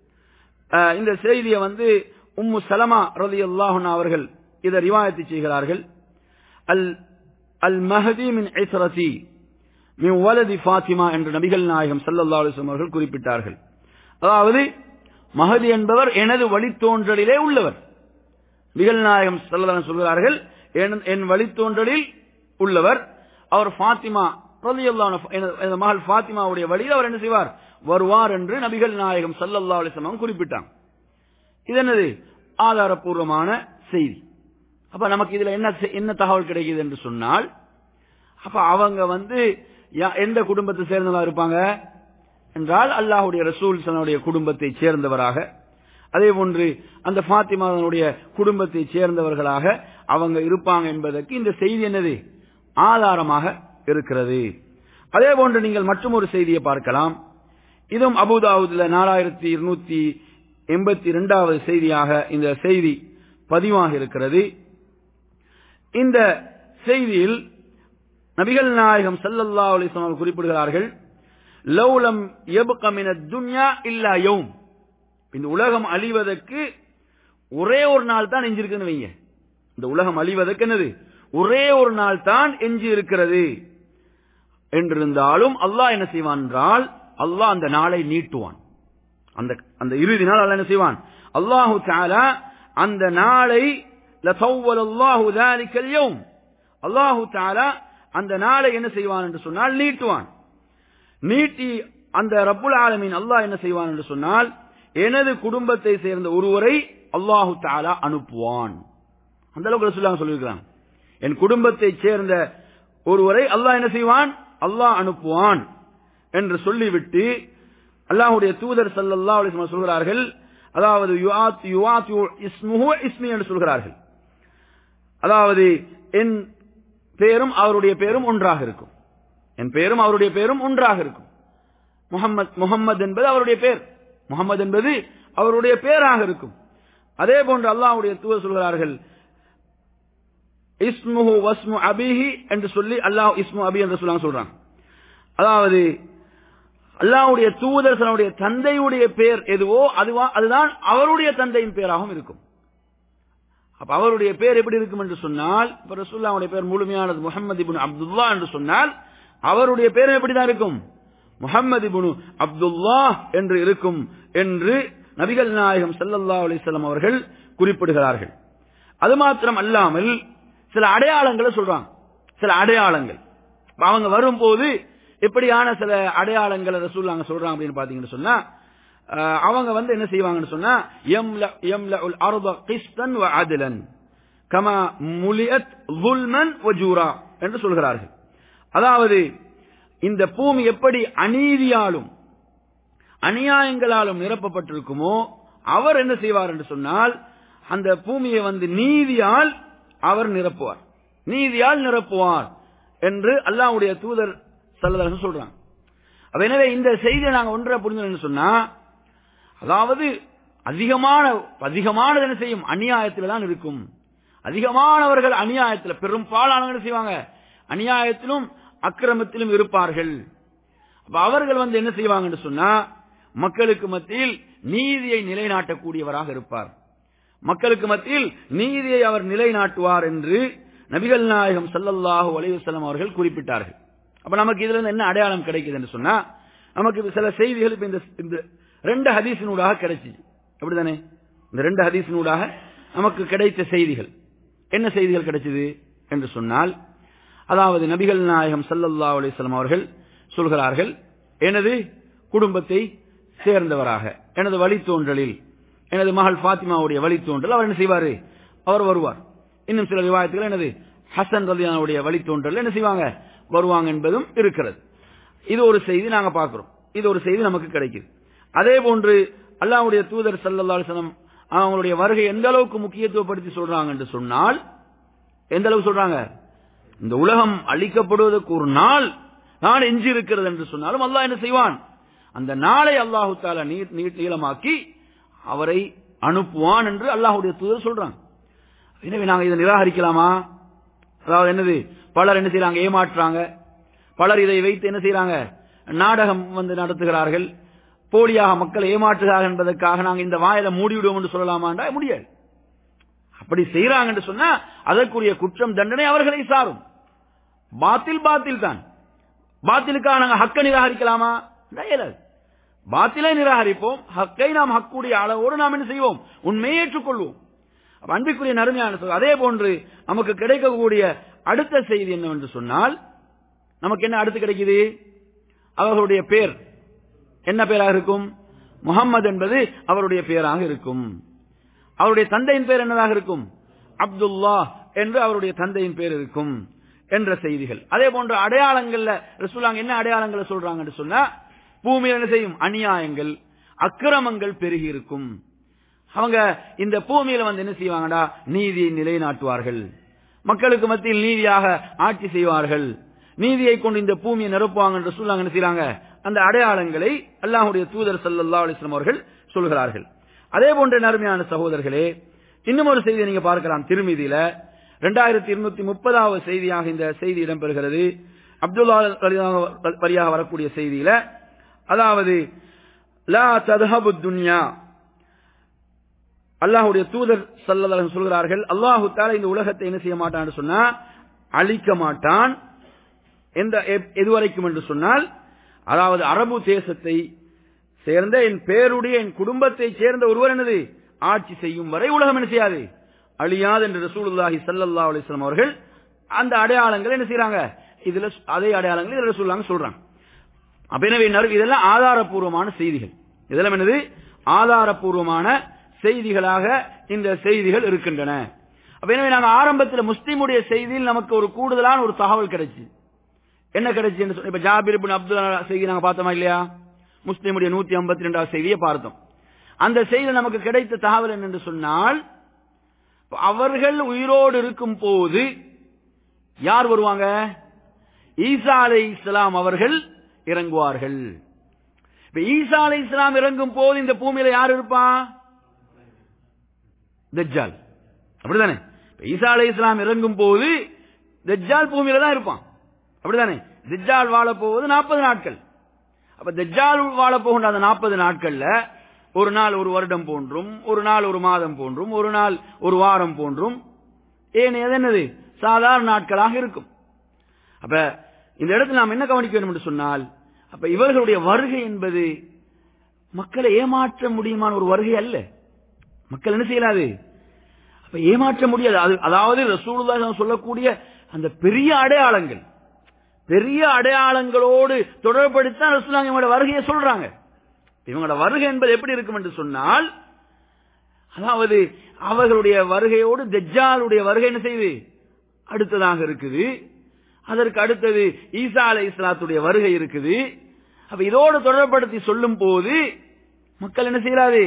அஹ், இந்த செய்தியை வந்து உம்மு சலமா ரலியல்லாஹு அன்ஹா அவர்கள் இதை ரிவாயத்து செய்கிறார்கள் அல் அல் மஹதி மின் இஸ்ரதி மின் வலதி ஃபாத்திமா என்று நபிகள் நாயகம் ஸல்லல்லாஹு அலைஹி வஸல்லம் அவர்கள் குறிப்பிட்டார்கள் அதாவது மஹதி என்பவர் எனது வழித்தோன்றலிலே உள்ளவர் நபிகள் நாயகம் ஸல்லல்லாஹு அலைஹி வஸல்லம் சொல்கிறார்கள் என்- என் வழித்தோன்றலில் உள்ளவர் அவர் ஃபாத்திமா ரலியல்லாஹு அன்ஹா எனது எனது மகள் ஃபாத்திமாவுடைய வழியில் அவர் என்ன செய்வார் வருவார் என்று நபிகள் நாயகம் ஸல்லல்லாஹு அலைஹி வஸல்லம் குறிப்பிட்டாங்க இது என்னது ஆதாரப்பூர்வமான செய்தி அப்ப நமக்கு இதுல என்ன செ- என்ன தகவல் கிடைக்குது என்று சொன்னால் அப்ப அவங்க வந்து யா- எந்த குடும்பத்தை சேர்ந்தவா இருப்பாங்க என்றால் அல்லாஹ்வுடைய ரசூல் சனுடைய குடும்பத்தை சேர்ந்தவராக அதே போன்று அந்த ஃபாத்திமாவுடைய குடும்பத்தை சேர்ந்தவர்களாக அவங்க இருப்பாங்க என்பதற்கு இந்த செய்தி என்னது ஆதாரமாக இருக்கிறது அதே போன்று நீங்கள் மற்றும் ஒரு செய்தியை பார்க்கலாம் இதுவும் அபுதாவுதுல நாலாயிரத்தி இருநூத்தி எண்பத்தி இரண்டாவது செய்தியாக இந்த செய்தி பதிவாக இருக்கிறது இந்த செய்தியில் நபிகள் நாயகம் ஸல்லல்லாஹு அலைஹி வஸல்லம் அவர்கள் குறிப்பிடுகிறார்கள் லௌலம் எபுக மின துன்யா இல்லா யௌம் இந்த உலகம் அழிவதற்கு ஒரே ஒரு நாள் தான் எஞ்சிருக்குன்னு வைங்க இந்த உலகம் அழிவதற்கு என்னது ஒரே ஒரு நாள் தான் எஞ்சி இருக்கிறது என்றிருந்தாலும் அல்லாஹ் என்ன செய்வான் என்றால் அல்லாஹ் அந்த நாளை நீட்டுவான் அந்த அந்த இறுதி நாள் அல்லாஹ் என்ன செய்வான் அல்லாஹு தாலா அந்த நாளை லசவ்வல் அல்லாஹு ذلك اليوم அல்லாஹு தாலா அந்த நாளை என்ன செய்வான் என்று சொன்னால் நீட்டுவான் நீட்டி அந்த ரப்புல் ஆலமீன் அல்லாஹ் என்ன செய்வான் என்று சொன்னால் எனது குடும்பத்தை சேர்ந்த ஒருவரை அல்லாஹு தாலா அனுப்புவான் அந்த அளவுக்கு ரசூலுல்லாஹ் சொல்லியிருக்கிறான் என் குடும்பத்தை சேர்ந்த ஒருவரை அல்லாஹ் என்ன செய்வான் அல்லாஹ் அனுப்புவான் என்று சொல்லிவிட்டு அல்லாஹுடைய தூதர் ஸல்லல்லாஹு அலைஹி வஸல்லம் சொல்கிறார்கள் அதாவது யுஆத் யுஆத் இஸ்முஹு இஸ்மி என்று சொல்கிறார்கள் அதாவது என் பேரும் அவருடைய பேரும் ஒன்றாக இருக்கும் என் பேரும் அவருடைய பேரும் ஒன்றாக இருக்கும் முகம்மது முகம்மது என்பது அவருடைய பேர் முகம்மது என்பது அவருடைய பேராக இருக்கும் அதே போன்று அல்லாஹ்வுடைய தூதர் சொல்கிறார்கள் இஸ்முஹு வஸ்மு அபிஹி என்று சொல்லி அல்லாஹ் இஸ்மு அபி என்று சொல்லாங்க சொல்றாங்க அதாவது அல்லாஹ்வுடைய தூதர் தன்னுடைய தந்தையுடைய பேர் எதுவோ அதுவா அதுதான் அவருடைய தந்தையின் பேராகவும் இருக்கும் அப்ப அவருடைய பேர் எப்படி இருக்கும் என்று சொன்னால் இப்ப ரசூல்லாவுடைய பேர் முழுமையானது முகமது இப்னு அப்துல்லா என்று சொன்னால் அவருடைய பேர் எப்படிதான் இருக்கும் முகமது இப்னு அப்துல்லா என்று இருக்கும் என்று நபிகள் நாயகம் ஸல்லல்லாஹு அலைஹி வஸல்லம் அவர்கள் குறிப்பிடுகிறார்கள் அது மாத்திரம் அல்லாமல் சில அடையாளங்களை சொல்றாங்க சில அடையாளங்கள் இப்ப அவங்க வரும்போது எப்படியான சில அடையாளங்களை ரசூல்லாங்க சொல்றாங்க அப்படின்னு பாத்தீங்கன்னு சொன்னா அஹ், அவங்க வந்து என்ன செய்வாங்கன்னு சொன்னா யம்ல யம்லஉல் அர்த கிஸ்தன் வ அத்லன் கமா முலியத் ظுல்மன் வ ஜூரா என்று சொல்கிறார்கள் அதாவது இந்த பூமி எப்படி அநீதியாலும் அநியாயங்களாலும் நிரப்பப்பட்டிருக்குமோ அவர் என்ன செய்வார் என்று சொன்னால் அந்த பூமியை வந்து நீதியால் அவர் நிரப்புவார் நீதியால் நிரப்புவார் என்று அல்லாஹ்வுடைய தூதர் சல்லல்லாஹு சொல்றாங்க அப்ப எனவே இந்த செய்தியை நாங்க ஒன்றை புரிஞ்சு சொன்னா அதாவது அதிகமான அதிகமானது என்ன செய்யும் அநியாயத்தில் தான் இருக்கும் அதிகமானவர்கள் அநியாயத்தில் பெரும்பாலானவங்க என்ன செய்வாங்க அநியாயத்திலும் அக்கிரமத்திலும் இருப்பார்கள் அப்ப அவர்கள் வந்து என்ன செய்வாங்கன்னு சொன்னா மக்களுக்கு மத்தியில் நீதியை நிலைநாட்டக்கூடியவராக இருப்பார் மக்களுக்கு மத்தியில் நீதியை அவர் நிலைநாட்டுவார் என்று நபிகள் நாயகம் ஸல்லல்லாஹு அலைஹி வஸல்லம் அவர்கள் குறிப்பிட்டார்கள் அப்ப நமக்கு இதுல இருந்து என்ன அடையாளம் கிடைக்குது என்று சொன்னா நமக்கு இப்ப சில செய்திகள் இப்ப இந்த இந்த ரெண்டு ஹதீஸினூடாக கிடைச்சிச்சு அப்படிதானே இந்த ரெண்டு ஹதீஸினூடாக நமக்கு கிடைத்த செய்திகள் என்ன செய்திகள் கிடைச்சது என்று சொன்னால் அதாவது நபிகள் நாயகம் ஸல்லல்லாஹு அலைஹி வஸல்லம் அவர்கள் சொல்கிறார்கள் எனது குடும்பத்தை சேர்ந்தவராக எனது வழித்தோன்றலில் எனது மகள் ஃபாத்திமாவுடைய வழித்தோன்றல் அவர் என்ன செய்வாரு அவர் வருவார் இன்னும் சில விவாதத்தில் எனது ஹசன் ரலியானுடைய வழித்தோன்றல் என்ன செய்வாங்க வருவாங்க என்பதும் இருக்கிறது இது ஒரு செய்தி நாங்க பார்க்கிறோம் இது ஒரு செய்தி நமக்கு கிடைக்குது அதே போன்று அல்லாஹ்வுடைய தூதர் ஸல்லல்லாஹு அலைஹி வஸல்லம் அவங்களுடைய வருகை எந்த அளவுக்கு முக்கியத்துவப்படுத்தி சொல்றாங்க என்று சொன்னால் எந்த அளவுக்கு சொல்றாங்க இந்த உலகம் அழிக்கப்படுவதற்கு ஒரு நாள் நாள் எஞ்சி இருக்கிறது என்று சொன்னாலும் அல்லாஹ் என்ன செய்வான் அந்த நாளை அல்லாஹு தாலா நீட் நீட் நீளமாக்கி அவரை அனுப்புவான் என்று அல்லாஹுடைய தூதர் சொல்றாங்க எனவே நாங்க இதை நிராகரிக்கலாமா அதாவது என்னது பலர் என்ன செய்யறாங்க ஏமாற்றுறாங்க பலர் இதை வைத்து என்ன செய்யறாங்க நாடகம் வந்து நடத்துகிறார்கள் போலியாக மக்களை ஏமாற்றுகிறார்கள் என்பதற்காக நாங்க இந்த வாயில மூடிவிடுவோம் என்று சொல்லலாமாண்டா முடியாது அப்படி செய்யறாங்க என்று சொன்னா அதற்குரிய குற்றம் தண்டனை அவர்களை சாரும் பாத்தில் பாத்தில் தான் பாத்திலுக்காக நாங்க ஹக்க நிராகரிக்கலாமா இயலாது பாத்திலை நிராகரிப்போம் ஹக்கை நாம் ஹக்குடைய அளவோடு நாம் என்ன செய்வோம் உண்மையை ஏற்றுக்கொள்வோம் அப்ப அன்பிற்குரிய நறுமையான சொல் அதே போன்று நமக்கு கிடைக்கக்கூடிய அடுத்த செய்தி என்னவென்று சொன்னால் நமக்கு என்ன அடுத்து கிடைக்குது அவர்களுடைய பேர் என்ன பேராக இருக்கும் முகம்மது என்பது அவருடைய பேராக இருக்கும் அவருடைய தந்தையின் பேர் என்னதாக இருக்கும் அப்துல்லா என்று அவருடைய தந்தையின் பேர் இருக்கும் என்ற செய்திகள் அதே போன்ற அடையாளங்கள்ல ரசூலாங்க என்ன அடையாளங்களை சொல்றாங்கன்னு சொன்னா பூமியில் என்ன செய்யும் அநியாயங்கள் அக்கிரமங்கள் பெருகி இருக்கும் அவங்க இந்த பூமியில வந்து என்ன செய்வாங்கடா நீதியை நிலைநாட்டுவார்கள் மக்களுக்கு மத்தியில் நீதியாக ஆட்சி செய்வார்கள் நீதியை கொண்டு இந்த பூமியை நிரப்புவாங்க என்று சொல்லாங்க என்ன செய்யறாங்க அந்த அடையாளங்களை அல்லாஹுடைய தூதர் சல்லல்லா அலிஸ்லாம் அவர்கள் சொல்கிறார்கள் அதே போன்ற நறுமையான சகோதரர்களே இன்னும் ஒரு செய்தியை நீங்க பார்க்கலாம் திருமதியில இரண்டாயிரத்தி இருநூத்தி முப்பதாவது செய்தியாக இந்த செய்தி இடம்பெறுகிறது அப்துல்லா வழியாக வரக்கூடிய செய்தியில அதாவது லா ததஹபு துன்யா அல்லாஹுடைய தூதர் சல்லல்லாஹு சொல்கிறார்கள் அல்லாஹு தாலா இந்த உலகத்தை என்ன செய்ய மாட்டான்னு சொன்னா அழிக்க மாட்டான் எந்த எப்- எதுவரைக்கும் என்று சொன்னால் அதாவது அரபு தேசத்தை சேர்ந்த என் பேருடைய என் குடும்பத்தை சேர்ந்த ஒருவர் என்னது ஆட்சி செய்யும் வரை உலகம் என்ன செய்யாது அழியாது என்று ரசூலுல்லாஹி ஸல்லல்லாஹு அலைஹி வஸல்லம் அவர்கள் அந்த அடையாளங்களை என்ன செய்றாங்க இதுல சொ- அதே அடையாளங்களை இதுல சொல்லாங்க சொல்றாங்க அப்ப எனவே நறு- இதெல்லாம் ஆதாரப்பூர்வமான செய்திகள் இதெல்லாம் என்னது ஆதாரப்பூர்வமான செய்திகளாக இந்த செய்திகள் இருக்கின்றன அப்ப எனவே நாங்க ஆரம்பத்தில் முஸ்லீமுடைய செய்தியில் நமக்கு ஒரு கூடுதலான ஒரு தகவல் கிடைச்சு என்ன கிடைச்சு இப்ப ஜாபிர் பின் அப்துல்லா செய்தி நாங்க பார்த்தோமா இல்லையா முஸ்லீமுடைய நூத்தி ஐம்பத்தி ரெண்டாவது செய்தியை பார்த்தோம் அந்த செய்தியில் நமக்கு கிடைத்த தகவல் என்னென்று சொன்னால் இப்ப அவர்கள் உயிரோடு இருக்கும் போது யார் வருவாங்க ஈசா அலை இஸ்லாம் அவர்கள் இறங்குவார்கள் இப்ப ஈசா அலை இஸ்லாம் இறங்கும் போது இந்த பூமியில யார் இருப்பான் தஜ்ஜால் அப்படிதானே இப்ப ஈசா அலை இஸ்லாம் இறங்கும் போது தஜ்ஜால் பூமியில தான் இருப்பான் அப்படிதானே தஜ்ஜால் வாழ போவது நாற்பது நாட்கள் அப்ப தஜ்ஜால் வாழ போகின்ற அந்த நாற்பது நாட்கள்ல ஒரு நாள் ஒரு வருடம் போன்றும் ஒரு நாள் ஒரு மாதம் போன்றும் ஒரு நாள் ஒரு வாரம் போன்றும் ஏன் எது என்னது சாதாரண நாட்களாக இருக்கும் அப்ப இந்த இடத்துல நாம் என்ன கவனிக்க வேண்டும் என்று சொன்னால் அப்ப இவர்களுடைய வருகை என்பது மக்களை ஏமாற்ற முடியுமான ஒரு வருகை அல்ல மக்கள் என்ன செய்யலாது அப்ப ஏமாற்ற முடியாது அது அதாவது ரசூலுல்லாஹி சொல்லக்கூடிய அந்த பெரிய அடையாளங்கள் பெரிய அடையாளங்களோடு தொடர்படுத்தான் ரசூலுல்லாஹி இவங்களோட வருகையை சொல்றாங்க இவங்களோட வருகை என்பது எப்படி இருக்கும் என்று சொன்னால் அதாவது அவர்களுடைய வருகையோடு தஜ்ஜாலுடைய வருகை என்ன செய்யுது அடுத்ததாக இருக்குது அதற்கு அடுத்தது ஈசா அலை இஸ்லாத்துடைய வருகை இருக்குது அப்ப இதோடு தொடர்படுத்தி சொல்லும் போது மக்கள் என்ன செய்யறாது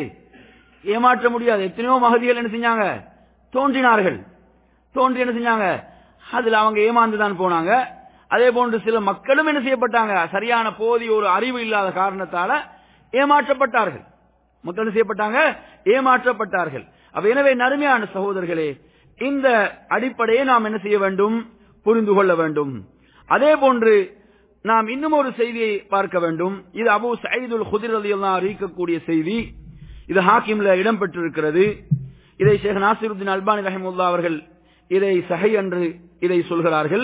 ஏமாற்ற முடியாது எத்தனையோ மகதிகள் என்ன செஞ்சாங்க தோன்றினார்கள் தோன்றி என்ன செஞ்சாங்க அதுல அவங்க ஏமாந்துதான் போனாங்க அதே போன்று சில மக்களும் என்ன செய்யப்பட்டாங்க சரியான போதிய ஒரு அறிவு இல்லாத காரணத்தால ஏமாற்றப்பட்டார்கள் மக்கள் என்ன செய்யப்பட்டாங்க ஏமாற்றப்பட்டார்கள் அப்ப எனவே நறுமையான சகோதரர்களே இந்த அடிப்படையை நாம் என்ன செய்ய வேண்டும் புரிந்து கொள்ள வேண்டும் அதே போன்று நாம் இன்னும் ஒரு செய்தியை பார்க்க வேண்டும் இது அபு சயீதுல் குதிர் ரலியல்லாஹு அறிவிக்கக்கூடிய செய்தி இது ஹாக்கிம்ல இடம்பெற்றிருக்கிறது இதை ஷேக் நாசிருத்தின் அல்பானி ரஹிமுல்லா அவர்கள் இதை சஹை என்று இதை சொல்கிறார்கள்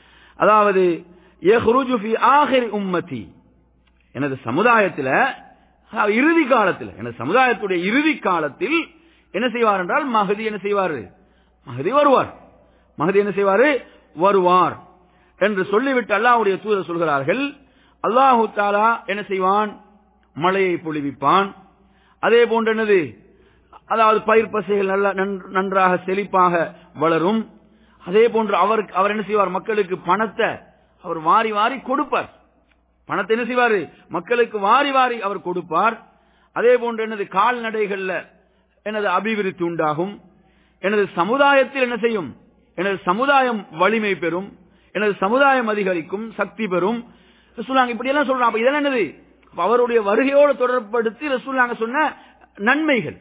அதாவது யஹ்ருஜு ஃபி ஆஹிர் உம்மதி எனது சமுதாயத்தில் அதாவது இறுதி காலத்தில் எனது சமுதாயத்துடைய இறுதி காலத்தில் என்ன செய்வார் என்றால் மகதி என்ன செய்வார் மகதி வருவார் மகதி என்ன செய்வார் வருவார் என்று சொல்லிவிட்டு அல்லாஹ்வுடைய தூதர் சொல்கிறார்கள் அல்லாஹு தாலா என்ன செய்வான் மழையை பொழிவிப்பான் அதே போன்று என்னது அதாவது பயிர் பசைகள் நல்ல நன்- நன்றாக செழிப்பாக வளரும் அதே போன்று அவர் அவர் என்ன செய்வார் மக்களுக்கு பணத்தை அவர் வாரி வாரி கொடுப்பார் பணத்தை என்ன செய்வாரு மக்களுக்கு வாரி வாரி அவர் கொடுப்பார் அதே போன்று எனது கால்நடைகள்ல எனது அபிவிருத்தி உண்டாகும் எனது சமுதாயத்தில் என்ன செய்யும் எனது சமுதாயம் வலிமை பெறும் எனது சமுதாயம் அதிகரிக்கும் சக்தி பெறும் ரசூலாங்க இப்படி எல்லாம் சொல்றாங்க அப்ப இதெல்லாம் என்னது அப்ப அவருடைய வருகையோடு தொடர்படுத்தி ரசூலாங்க சொன்ன நன்மைகள்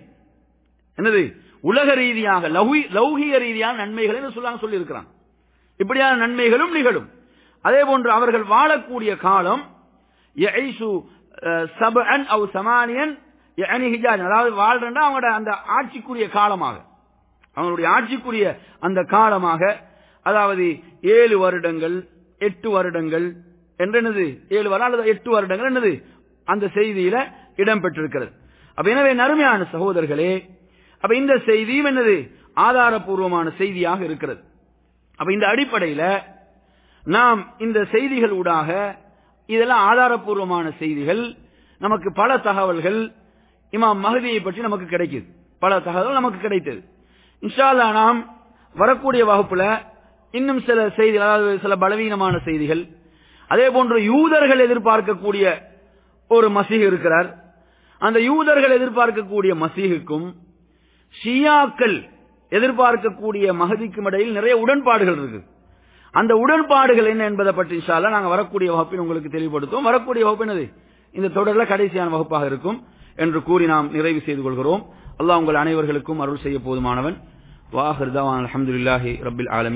என்னது உலக ரீதியாக லௌகி- லௌகிக ரீதியான நன்மைகளை ரசூலாங்க சொல்லி இருக்கிறான் இப்படியான நன்மைகளும் நிகழும் அதே போன்று அவர்கள் வாழக்கூடிய காலம் யஐசு, அஹ், சபஅன் அவு சமானியன் யஅனி ஹிஜாஜ். அதாவது வாழ்றா அவங்களோட அந்த ஆட்சிக்குரிய காலமாக அவங்களுடைய ஆட்சிக்குரிய அந்த காலமாக அதாவது ஏழு வருடங்கள் எட்டு வருடங்கள் என்று என்னது ஏழு வருடம் அல்லது எட்டு வருடங்கள் என்னது அந்த செய்தியில இடம்பெற்றிருக்கிறது அப்ப எனவே நறுமையான சகோதரர்களே அப்ப இந்த செய்தியும் என்னது ஆதாரபூர்வமான செய்தியாக இருக்கிறது அப்ப இந்த அடிப்படையில நாம் இந்த செய்திகள் ஊடாக இதெல்லாம் ஆதாரபூர்வமான செய்திகள் நமக்கு பல தகவல்கள் இமாம் மஹதியை பற்றி நமக்கு கிடைக்குது பல தகவல் நமக்கு கிடைத்தது இன்ஷா அல்லாஹ் நாம் வரக்கூடிய வகுப்புல இன்னும் சில செய்திகள் அதாவது சில பலவீனமான செய்திகள் அதே போன்று யூதர்கள் எதிர்பார்க்கக்கூடிய ஒரு மசீஹ் இருக்கிறார் அந்த யூதர்கள் எதிர்பார்க்கக்கூடிய மசீஹுக்கும் ஷியாக்கள் எதிர்பார்க்கக்கூடிய மகதிக்கும் இடையில் நிறைய உடன்பாடுகள் இருக்கு அந்த உடன்பாடுகள் என்ன என்பதை பற்றி இன்ஷா அல்லாஹ் நாங்க வரக்கூடிய வகுப்பில் உங்களுக்கு தெளிவுபடுத்துவோம் வரக்கூடிய வகுப்பு என்னது இந்த தொடர்ல கடைசியான வகுப்பாக இருக்கும் என்று கூறி நாம் நிறைவு செய்து கொள்கிறோம் அல்லாஹ் உங்கள் அனைவர்களுக்கும் அருள் செய்ய போதுமானவன் வாஹிர் தவான் அல்ஹம்துலில்லாஹி ரப்பில் ஆலமீன்